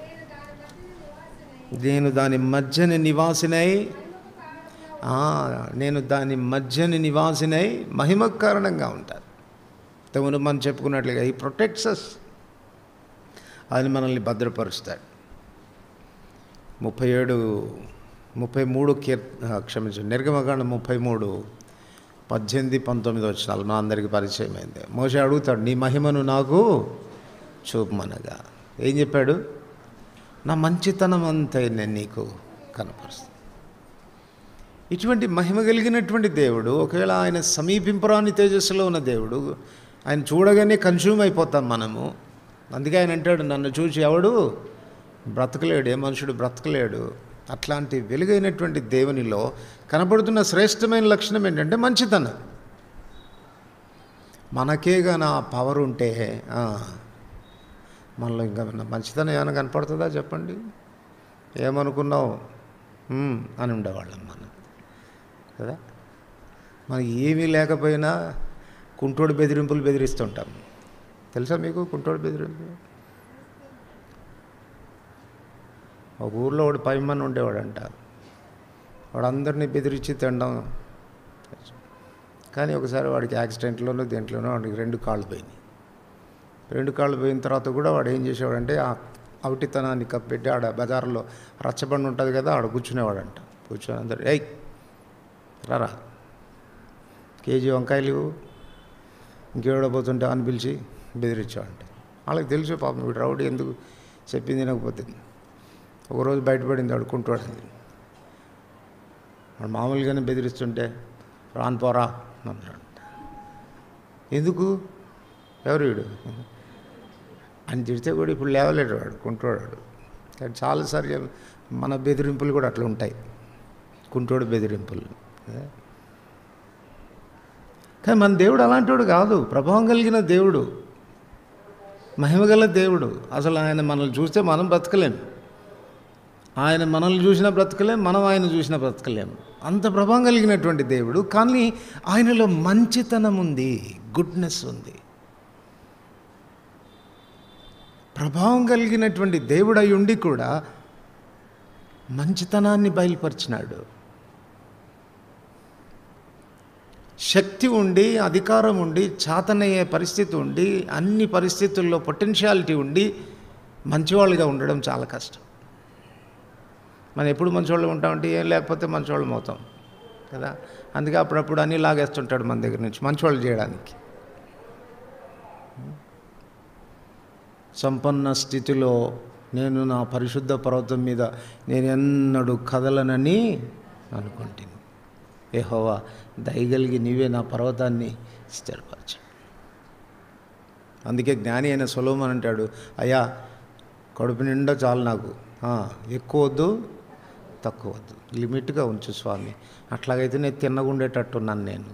నేను దాని మధ్యని నివాసినై ఆ, నేను దాని మధ్యని నివాసినై మహిమ కారణంగా ఉంటాను తమను మనం చెప్పుకున్నట్లుగా ఈ ప్రొటెక్ట్సస్ ఆయన మనల్ని భద్రపరుస్తాడు ముప్పై ఏడు ముప్పై మూడు కీర్ క్షమించండి నిర్గమకాండ ముప్పై మూడు పద్దెనిమిది పంతొమ్మిది వచ్చినాలు మా అందరికీ పరిచయం అయింది మోసే అడుగుతాడు నీ మహిమను నాకు చూపమనగా ఏం చెప్పాడు నా మంచితనం అంతా నేను నీకు కనపరుస్తాను ఇటువంటి మహిమ కలిగినటువంటి దేవుడు ఒకవేళ ఆయన సమీపింపరాని తేజస్సులో ఉన్న దేవుడు ఆయన చూడగానే కన్జ్యూమ్ అయిపోతాం మనము అందుకే ఆయన అంటాడు నన్ను చూసి ఎవడు బ్రతకలేడు ఏ మనుషుడు బ్రతకలేడు అట్లాంటి వెలుగైనటువంటి దేవునిలో కనబడుతున్న శ్రేష్టమైన లక్షణం ఏంటంటే మంచితనం మనకేగా నా పవర్ ఉంటే ఆ, మనలో ఇంకా ఏమన్నా మంచితనం ఏమైనా కనపడుతుందా చెప్పండి ఏమనుకున్నావు "ఉమ్" అని ఉండేవాళ్ళం మనం కదా మనకి ఏమీ లేకపోయినా కుంటోడు బెదిరింపులు బెదిరిస్తుంటాం తెలుసా మీకు కుంటోడు బెదిరింపు ఒక ఊర్లో వాడు పైమని ఉండేవాడంట వాడు అందరినీ బెదిరించి తినడం కానీ ఒకసారి వాడికి యాక్సిడెంట్లోనూ దేంట్లోనూ వాడికి రెండు కాళ్ళు పోయినాయి రెండు కాళ్ళు పోయిన తర్వాత కూడా వాడు ఏం చేసేవాడంటే ఆ అవిటితనాన్ని కప్పెట్టి ఆడ బజార్లో రచ్చబండి ఉంటుంది కదా ఆడ కూర్చునేవాడంట కూర్చొని అందరు ఏయ్ రారా కేజీ వంకాయలు ఇవ్వు. ఇంకేడో పోతుంటే అని పిలిచి బెదిరించావంట వాళ్ళకి తెలుసు పాపం వీడు రౌడీ ఎందుకు చెప్పింది తినకపోతే ఒకరోజు బయటపడింది అడుక్కుంటాడు వాడు మామూలుగానే బెదిరిస్తుంటే రాను పోరా అన్నాడు ఎందుకు ఎవరు వీడు అని తిడితే కూడా ఇప్పుడు లేవలేడు వాడు కుంటోడాడు కానీ చాలాసార్లు మన బెదిరింపులు కూడా అట్లా ఉంటాయి కుంటోడు బెదిరింపులు కదా. కానీ మన దేవుడు అలాంటివాడు కాదు ప్రభావం కలిగిన దేవుడు మహిమగల దేవుడు అసలు ఆయన మనల్ని చూస్తే మనం బ్రతకలేం ఆయన మనల్ని చూసినా బ్రతకలేం మనం ఆయన చూసినా బ్రతకలేం అంత ప్రభావం కలిగినటువంటి దేవుడు కానీ ఆయనలో మంచితనం ఉంది గుడ్నెస్ ఉంది ప్రభావం కలిగినటువంటి దేవుడు అయి ఉండి కూడా మంచితనాన్ని బయలుపరిచినాడు శక్తి ఉండి అధికారం ఉండి చాతనయ్యే పరిస్థితి ఉండి అన్ని పరిస్థితుల్లో పొటెన్షియాలిటీ ఉండి మంచివాళ్ళుగా ఉండడం చాలా కష్టం మనం ఎప్పుడు మంచివాళ్ళు ఉంటామంటే ఏం లేకపోతే మంచివాళ్ళం అవుతాం కదా అందుకే అప్పుడప్పుడు అన్నీ లాగేస్తుంటాడు మన దగ్గర నుంచి మంచివాళ్ళు చేయడానికి సంపన్న స్థితిలో నేను నా పరిశుద్ధ పర్వతం మీద నేను ఎన్నడూ కదలనని అనుకుంటుంది ఏహోవా దయగలిగి నీవే నా పర్వతాన్ని స్థిరపరచు అందుకే జ్ఞాని అయిన సొలోమన్ అంటాడు అయ్యా కడుపు నిండా చాలు నాకు ఆ, ఎక్కువ వద్దు తక్కువ వద్దు లిమిట్గా ఉంచు స్వామి అట్లాగైతే నేను తిన్నగుండేటట్టున్నాను నేను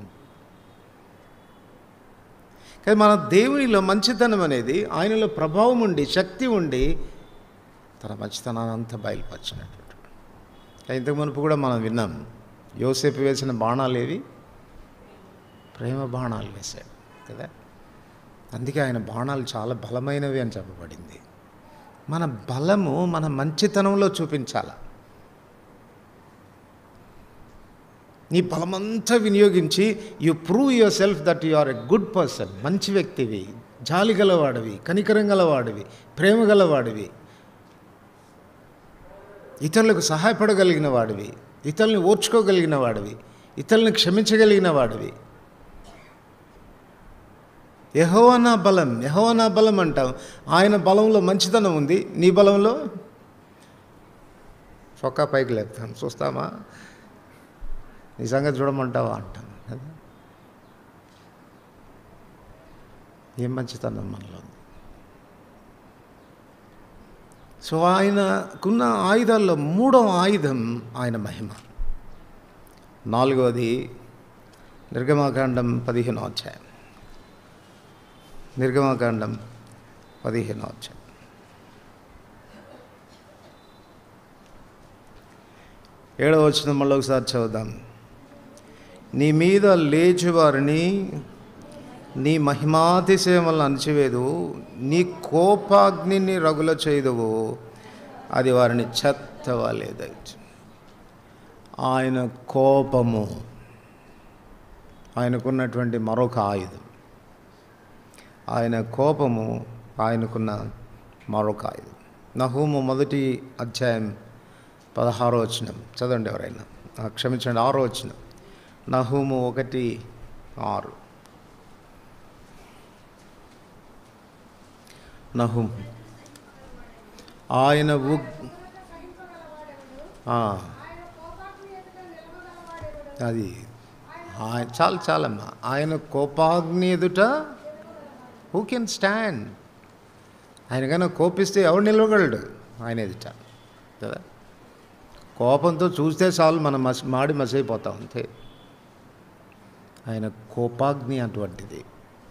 కానీ మన దేవునిలో మంచితనం అనేది ఆయనలో ప్రభావం ఉండి శక్తి ఉండి తన మంచితనాన్ని అంతా బయలుపరిచినట్టు ఇంతకు మునుపు కూడా మనం విన్నాం యోసేపు వేసిన బాణాలు ఏవి ప్రేమ బాణాలు వేశాడు కదా అందుకే ఆయన బాణాలు చాలా బలమైనవి అని చెప్పబడింది మన బలము మన మంచితనంలో చూపించాల నీ బలమంతా వినియోగించి you prove yourself that you are a good person మంచి వ్యక్తివి జాలి గలవాడివి కనికరం గలవాడివి ప్రేమ గలవాడివి ఇతరులకు సహాయపడగలిగిన వాడివి ఇతరుల్ని ఓర్చుకోగలిగిన వాడివి ఇతరులను క్షమించగలిగిన వాడివి యహోవా నా బలం యహోవా నా బలం అంటాం ఆయన బలంలో మంచితనం ఉంది నీ బలంలో చొక్కా పైకి లేపుతాం చూస్తామా నీ సంగతి చూడమంటావా అంటాం కదా ఏం మంచితనం మనలో ఉంది సో ఆయనకున్న ఆయుధాల్లో మూడవ ఆయుధం ఆయన మహిమ నాలుగవది నిర్గమాకాండం పదిహేనో అధ్యాయం నిర్గమాకాండం పదిహేనో అధ్యాయం ఏడవ వచ్చిన మళ్ళీ ఒకసారి చదువుదాం నీ మీద లేచి వారిని నీ మహిమాతిశయములను అణచివేదు నీ కోపాగ్నిని రగుల చేయదువు అది వారిని చెత్తవాలేదైతే ఆయన కోపము ఆయనకున్నటువంటి మరొక ఆయుధం ఆయన కోపము ఆయనకున్న మరొక ఆయుధం నహూము మొదటి అధ్యాయం పదహారో వచనం చదవండి ఎవరైనా ఆ, క్షమించండి ఆరో వచనం నహూము ఒకటి ఆరు నహుం ఆయన ఉగ్ ఆ, ఆయన కోపాగ్ని ఎదుట నిలవగలవాడెవడు అది ఆయన చాలు చాలమ్మా ఆయన కోపాగ్ని ఎదుట హూ కెన్ స్టాండ్ ఆయన కన్నా కోపిస్తే ఎవడు నిలవగలడు ఆయన ఎదుట కదా కోపంతో చూస్తే చాలు మనం మసి మాడి మసైపోతాం అంతే ఆయన కోపాగ్ని అటువంటిది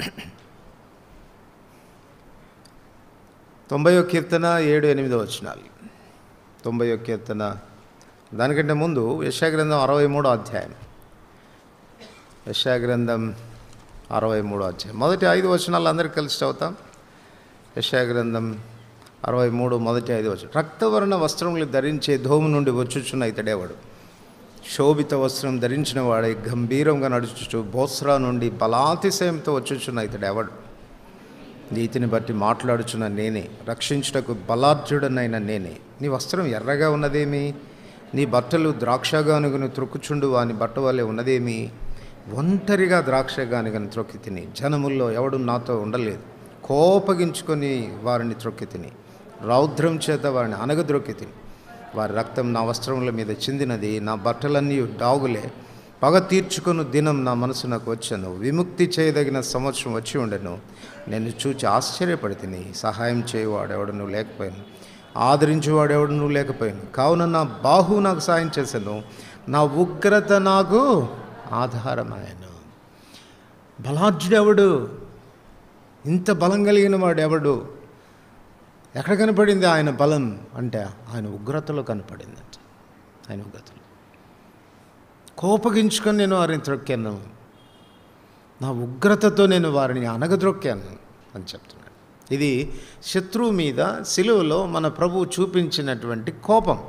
తొంభయో కీర్తన ఏడు ఎనిమిదో వచ్చినాలు తొంభయో కీర్తన దానికంటే ముందు యశాగ్రంథం అరవై మూడో అధ్యాయం యశాగ్రంథం అరవై మూడో అధ్యాయం మొదటి ఐదు వచనాలు అందరికీ కలిసి చదువుతాం యశాగ్రంథం అరవై మూడు మొదటి ఐదు వచనం రక్తవర్ణ వస్త్రములు ధరించే ధోము నుండి వచ్చుచున్న ఇతడేవాడు శోభిత వస్త్రం ధరించిన వాడై గంభీరంగా నడుచుచు బోస్రా నుండి బలాతిశయంతో వచ్చుచున్న ఇతడెవడు నీతిని బట్టి మాట్లాడుచున్న నేనే రక్షించుటకు బలార్జుడనైన నేనే నీ వస్త్రం ఎర్రగా ఉన్నదేమి నీ బట్టలు ద్రాక్షగానుగను త్రొక్కుచుండు వాని బట్ట వలె ఉన్నదేమి ఒంటరిగా ద్రాక్షగానుగను త్రొక్కి తిని జనముల్లో ఎవడు నాతో ఉండలేదు కోపగించుకొని వారిని త్రొక్కి తిని రౌద్రం చేత వారిని అనగద్రొక్కి తిని వారి రక్తం నా వస్త్రముల మీద చిందినది నా బట్టలన్నీ డాగులే పగ తీర్చుకుని దినం నా మనసు నాకు వచ్చాను విముక్తి చేయదగిన సంవత్సరం వచ్చి ఉండను నేను చూచి ఆశ్చర్యపడి తిని సహాయం చేయవాడెవడను లేకపోయాను ఆదరించేవాడెవడను లేకపోయాను కావున నా బాహు నాకు సాయం చేశాను నా ఉగ్రత నాకు ఆధారమాయను బలాఢ్యుడెవడు ఇంత బలం కలిగిన వాడు ఎవడు ఎక్కడ కనపడింది ఆయన బలం అంటే ఆయన ఉగ్రతలో కనపడిందంట ఆయన ఉగ్రతలో కోపగించుకొని నేను వారిని త్రొక్కాను నా ఉగ్రతతో నేను వారిని అనగద్రొక్కాను అని చెప్తున్నాడు ఇది శత్రువు మీద సిలువలో మన ప్రభువు చూపించినటువంటి కోపం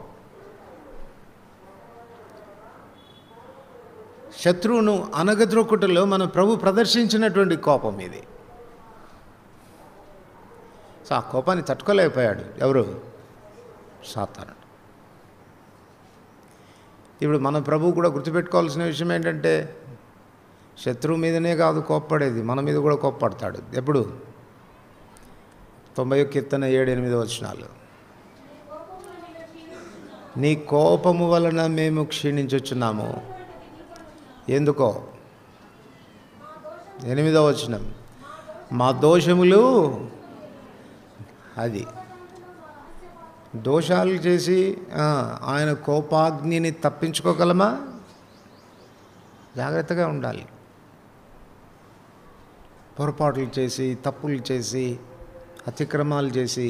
శత్రువును అనగద్రొక్కుటలో మన ప్రభు ప్రదర్శించినటువంటి కోపం ఇది సో ఆ కోపాన్ని తట్టుకోలేకపోయాడు ఎవరు సాతానుడు ఇప్పుడు మన ప్రభు కూడా గుర్తుపెట్టుకోవాల్సిన విషయం ఏంటంటే శత్రువు మీదనే కాదు కోప్పడేది మన మీద కూడా కోప్పడతాడు ఎప్పుడు తొంభై కీర్తన ఏడు ఎనిమిది వచనాలు నీ కోపము వలన మేము క్షీణించొచ్చున్నాము ఎందుకో ఎనిమిదో వచనం మా దోషములు అది దోషాలు చేసి ఆ, ఆయన కోపాగ్నిని తప్పించుకోగలమా జాగ్రత్తగా ఉండాలి పొరపాట్లు చేసి తప్పులు చేసి అతిక్రమాలు చేసి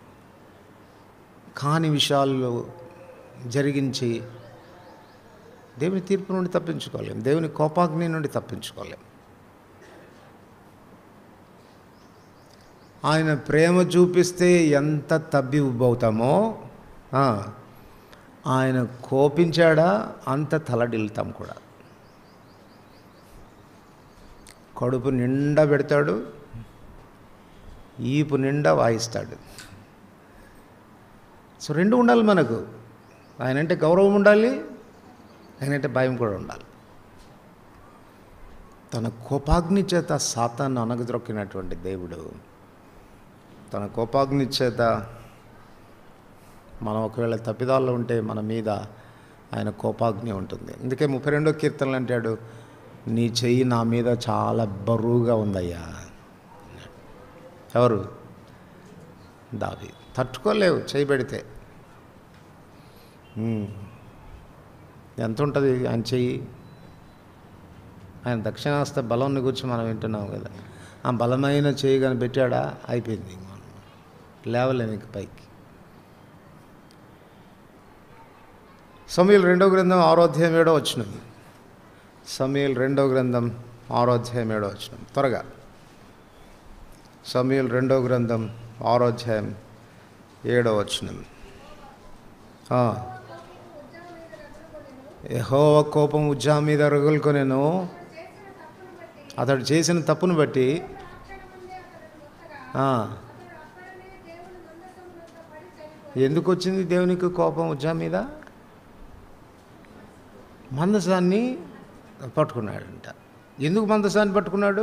కాని విషయాల్లో జరిగించి దేవుని తీర్పు నుండి తప్పించుకోలేం దేవుని కోపాగ్ని నుండి తప్పించుకోలేం ఆయన ప్రేమ చూపిస్తే ఎంత తబ్బి ఉబ్బవుతామో ఆ, ఆయన కోపించాడా అంత తలడిల్తాం కూడా కడుపు నిండా పెడతాడు ఈపు నిండా వాయిస్తాడు సో రెండు ఉండాలి మనకు ఆయన అంటే గౌరవం ఉండాలి ఆయన అంటే భయం కూడా ఉండాలి తన కోపాగ్ని చేత సాతాన్ని అనగదొక్కినటువంటి దేవుడు తన కోపాగ్ని చేత మనం ఒకవేళ తప్పిదాల్లో ఉంటే మన మీద ఆయన కోపాగ్ని ఉంటుంది అందుకే ముప్పై రెండో కీర్తనలు అంటాడు నీ చెయ్యి నా మీద చాలా బరువుగా ఉందయ్యా ఎవరు దావి తట్టుకోలేవు చేయి పెడితే ఉమ్. ఎంత ఉంటుంది ఆయన చెయ్యి ఆయన దక్షిణాస్త బలంని గురించి మనం వింటున్నాం కదా ఆ బలమైన చేయి కానీ పెట్టాడా అయిపోయింది మనం లేవలేము ఇంక పైకి సమీల్ రెండో గ్రంథం ఆరోధ్యాయం ఏడో వచ్చినది సమీల్ రెండో గ్రంథం ఆరోధ్యాయం ఏడో వచ్చినాం త్వరగా సమీల్ రెండో గ్రంథం ఆరోధ్యాయం ఏడో వచ్చినాం యహోవ కోపం ఉజ్జా మీద రగులుకొనెను అతడు చేసిన తప్పును బట్టి ఆ, ఎందుకు వచ్చింది దేవునికి కోపం ఉజ్జా మీద మందసాన్ని పట్టుకున్నాడంట ఎందుకు మందసాన్ని పట్టుకున్నాడు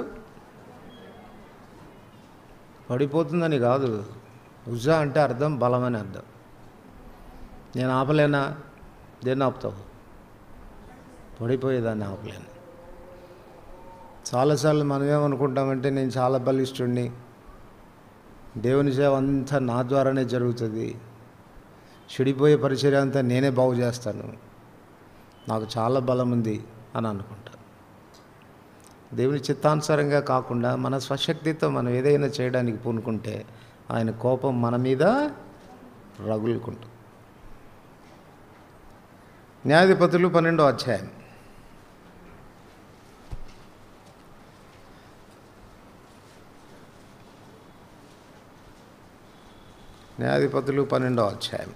పడిపోతుందని కాదు ఉజ్జా అంటే అర్థం బలమని అర్థం నేను ఆపలేనా దేన్ని ఆపుతావు పడిపోయేదాన్ని ఆపలేను చాలాసార్లు మనం ఏమనుకుంటామంటే నేను చాలా బలిష్ఠుడిని దేవుని సేవ అంతా నా ద్వారానే జరుగుతుంది చెడిపోయే పరిచర్య అంతా నేనే బాగు చేస్తాను నాకు చాలా బలం ఉంది అని అనుకుంటా దేవుని చిత్తానుసారంగా కాకుండా మన స్వశక్తితో మనం ఏదైనా చేయడానికి పూనుకుంటే ఆయన కోపం మన మీద రగులుకుంటుంది న్యాయాధిపతులు పన్నెండో అధ్యాయం న్యాయాధిపతులు పన్నెండో అధ్యాయం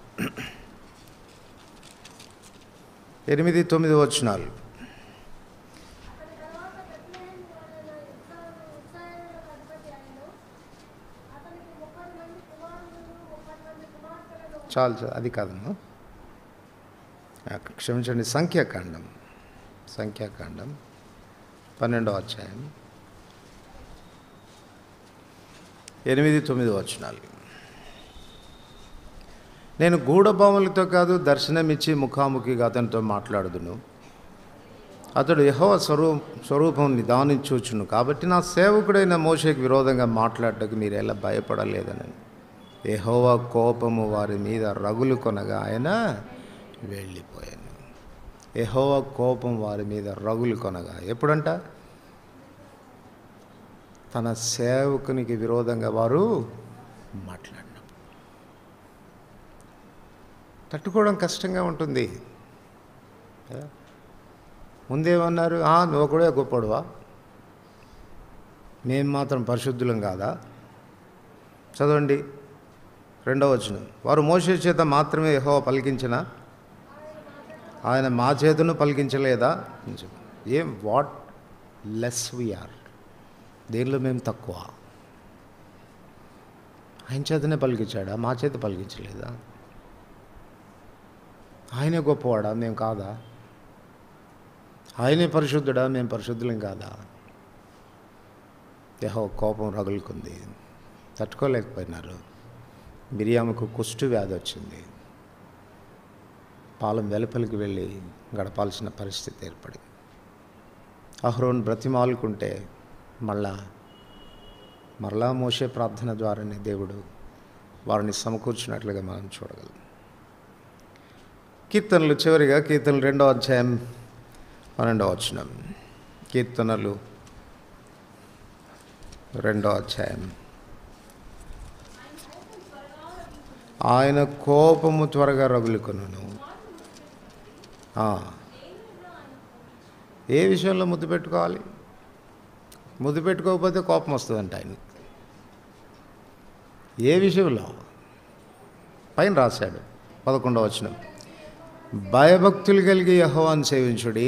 ఎనిమిది తొమ్మిది వచనాలు అతని తర్వాత బెత్లెహేము వాడైన ఇస్రాయేలు ఇస్రాయేలులకు అధిపతి ఆయను. అతనికి ముప్పై మంది కుమారులను ముప్పై మంది కుమార్తెలను చాలు చాలు అది కాదమ్మా ఆ, క్షమించండి సంఖ్యాకాండం సంఖ్యాకాండం పన్నెండో అధ్యాయం ఎనిమిది తొమ్మిది వచనాలు నేను గూఢభావములతో కాదు దర్శనమిచ్చి ముఖాముఖిగా అతనితో మాట్లాడుదును అతడు యహోవ స్వరూ స్వరూపం నిదానించూచును కాబట్టి నా సేవకుడైన మోషేకి విరోధంగా మాట్లాడటకు మీరు ఎలా భయపడలేదని యెహోవా కోపము వారి మీద రగులు కొనగా ఆయన వెళ్ళిపోయాను యెహోవా కోపం వారి మీద రగులు కొనగా ఎప్పుడంట తన సేవకునికి విరోధంగా వారు మాట్లాడినప్పుడు తట్టుకోవడం కష్టంగా ఉంటుంది కదా? ముందేమన్నారు "ఆ, నువ్వు కూడా గొప్పడువా మేము మాత్రం పరిశుద్ధులం కాదా చదవండి రెండవ వచనం వారు మోసే చేత మాత్రమే యెహోవా పలికించిన ఆయన మా చేతను పలికించలేదా అని చెప్పు. ఏం వాట్ లెస్ వీఆర్ దేనిలో మేము తక్కువ ఆయన చేతనే పలికించాడా మా చేత పలికించలేదా ఆయనే గొప్పవాడా మేము కాదా ఆయనే పరిశుద్ధుడా మేము పరిశుద్ధులం కాదా యహో కోపం రగులుకుంది తట్టుకోలేకపోయినారు మిరియాముకు కుష్టు వ్యాధి వచ్చింది పాలెం వెలుపలికి వెళ్ళి గడపాల్సిన పరిస్థితి ఏర్పడింది అహ్రోన్ బ్రతిమాలుకుంటే మళ్ళా మరలా మోసే ప్రార్థన ద్వారానే దేవుడు వారిని సమకూర్చినట్లుగా మనం చూడగలం కీర్తనలు చివరిగా కీర్తనలు రెండో అధ్యాయం పన్నెండో వచనం కీర్తనలు రెండో అధ్యాయం ఆయన కోపము త్వరగా రగులుకొనును ఆ. ఏ విషయంలో ముద్దు పెట్టుకోవాలి ముద్దు పెట్టుకోకపోతే కోపం వస్తుందంట ఆయన ఏ విషయంలో పైన రాశాడు పదకొండవ వచనం భయభక్తులు కలిగి యహోవాన్ని సేవించుడి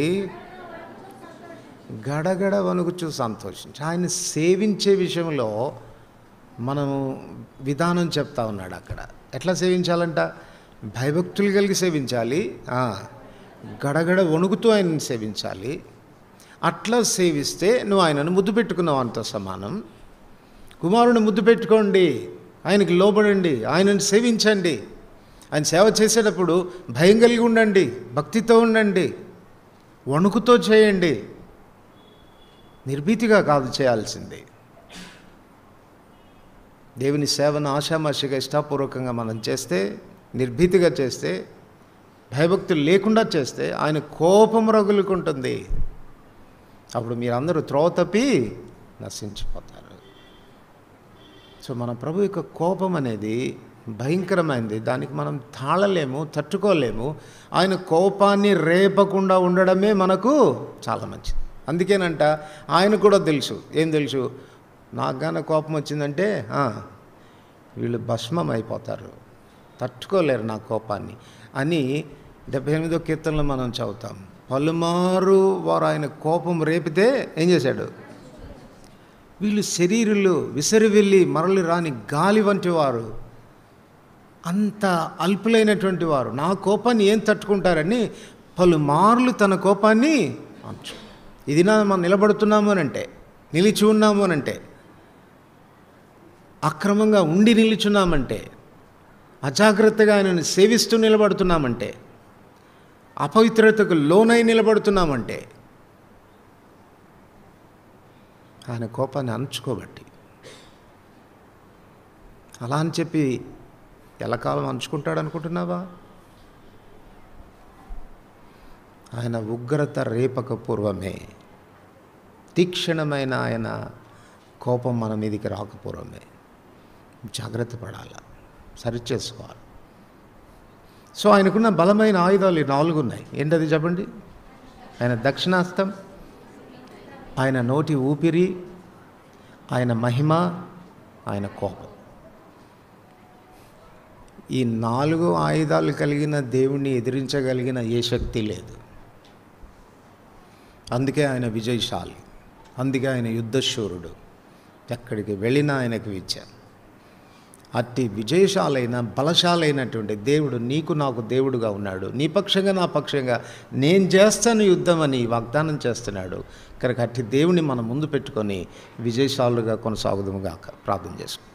గడగడ వణుకుచూ సంతోషించి ఆయన సేవించే విషయంలో మనము విధానం చెప్తా ఉన్నాడు అక్కడ ఎట్లా సేవించాలంట భయభక్తులు కలిగి సేవించాలి ఆ, గడగడ వణుకుతూ ఆయనను సేవించాలి అట్లా సేవిస్తే నువ్వు ఆయనను ముద్దు పెట్టుకున్నావు అంత సమానం కుమారుని ముద్దు పెట్టుకోండి ఆయనకి లోబడండి ఆయనను సేవించండి ఆయన సేవ చేసేటప్పుడు భయం కలిగి ఉండండి భక్తితో ఉండండి వణుకుతో చేయండి నిర్భీతిగా కాదు చేయాల్సింది దేవుని సేవను ఆశామాషిగా ఇష్టాపూర్వకంగా మనం చేస్తే నిర్భీతిగా చేస్తే భయభక్తులు లేకుండా చేస్తే ఆయన కోపం రగులుకుంటుంది అప్పుడు మీరందరూ త్రోవ తప్పి నశించిపోతారు సో మన ప్రభు యొక్క కోపం అనేది భయంకరమైనది దానికి మనం తాళలేము తట్టుకోలేము ఆయన కోపాన్ని రేపకుండా ఉండడమే మనకు చాలా మంచిది అందుకేనంట ఆయన కూడా తెలుసు ఏం తెలుసు నాకు గాన కోపం వచ్చిందంటే ఆ, వీళ్ళు భస్మం అయిపోతారు తట్టుకోలేరు నా కోపాన్ని అని డెబ్బై ఎనిమిదో కీర్తనలో మనం చదువుతాం పలుమారు వారు ఆయన కోపం రేపితే ఏం చేశాడు వీళ్ళు శరీరులు విసరి వెళ్ళి మరలి రాని గాలి వంటి వారు అంత అల్పులైనటువంటి వారు నా కోపాన్ని ఏం తట్టుకుంటారని పలుమార్లు తన కోపాన్ని అంచు ఇది నా మనం నిలబడుతున్నాము అని అంటే నిలిచి ఉన్నాము అని అంటే అక్రమంగా ఉండి నిలుచున్నామంటే అజాగ్రత్తగా ఆయనను సేవిస్తూ నిలబడుతున్నామంటే అపవిత్రతకు లోనై నిలబడుతున్నామంటే ఆయన కోపాన్ని అంచుకోబట్టి అలా అని చెప్పి ఎల్లకాలం అంచుకుంటాడు అనుకుంటున్నావా ఆయన ఉగ్రత రేపక పూర్వమే తీక్షణమైన ఆయన కోపం మన మీదికి రాకపూర్వమే జాగ్రత్త పడాలి సరిచేసుకోవాలి సో ఆయనకున్న బలమైన ఆయుధాలు ఈ నాలుగు ఉన్నాయి ఏంటది చెప్పండి ఆయన దక్షిణాస్తం ఆయన నోటి ఊపిరి ఆయన మహిమ ఆయన కోపం ఈ నాలుగు ఆయుధాలు కలిగిన దేవుణ్ణి ఎదిరించగలిగిన ఏ శక్తి లేదు అందుకే ఆయన విజయశాలి అందుకే ఆయన యుద్ధశూరుడు ఎక్కడికి వెళ్ళినా ఆయనకు ఇచ్చాను అట్టి విజయశాలైన బలశాలైనటువంటి దేవుడు నీకు నాకు దేవుడుగా ఉన్నాడు నీ పక్షంగా నా పక్షంగా నేను చేస్తాను యుద్ధం అని వాగ్దానం చేస్తున్నాడు కనుక అట్టి దేవుని మనం ముందు పెట్టుకొని విజయశాలుగా కొనసాగుదాముగాక ప్రార్థన చేసుకుంటాం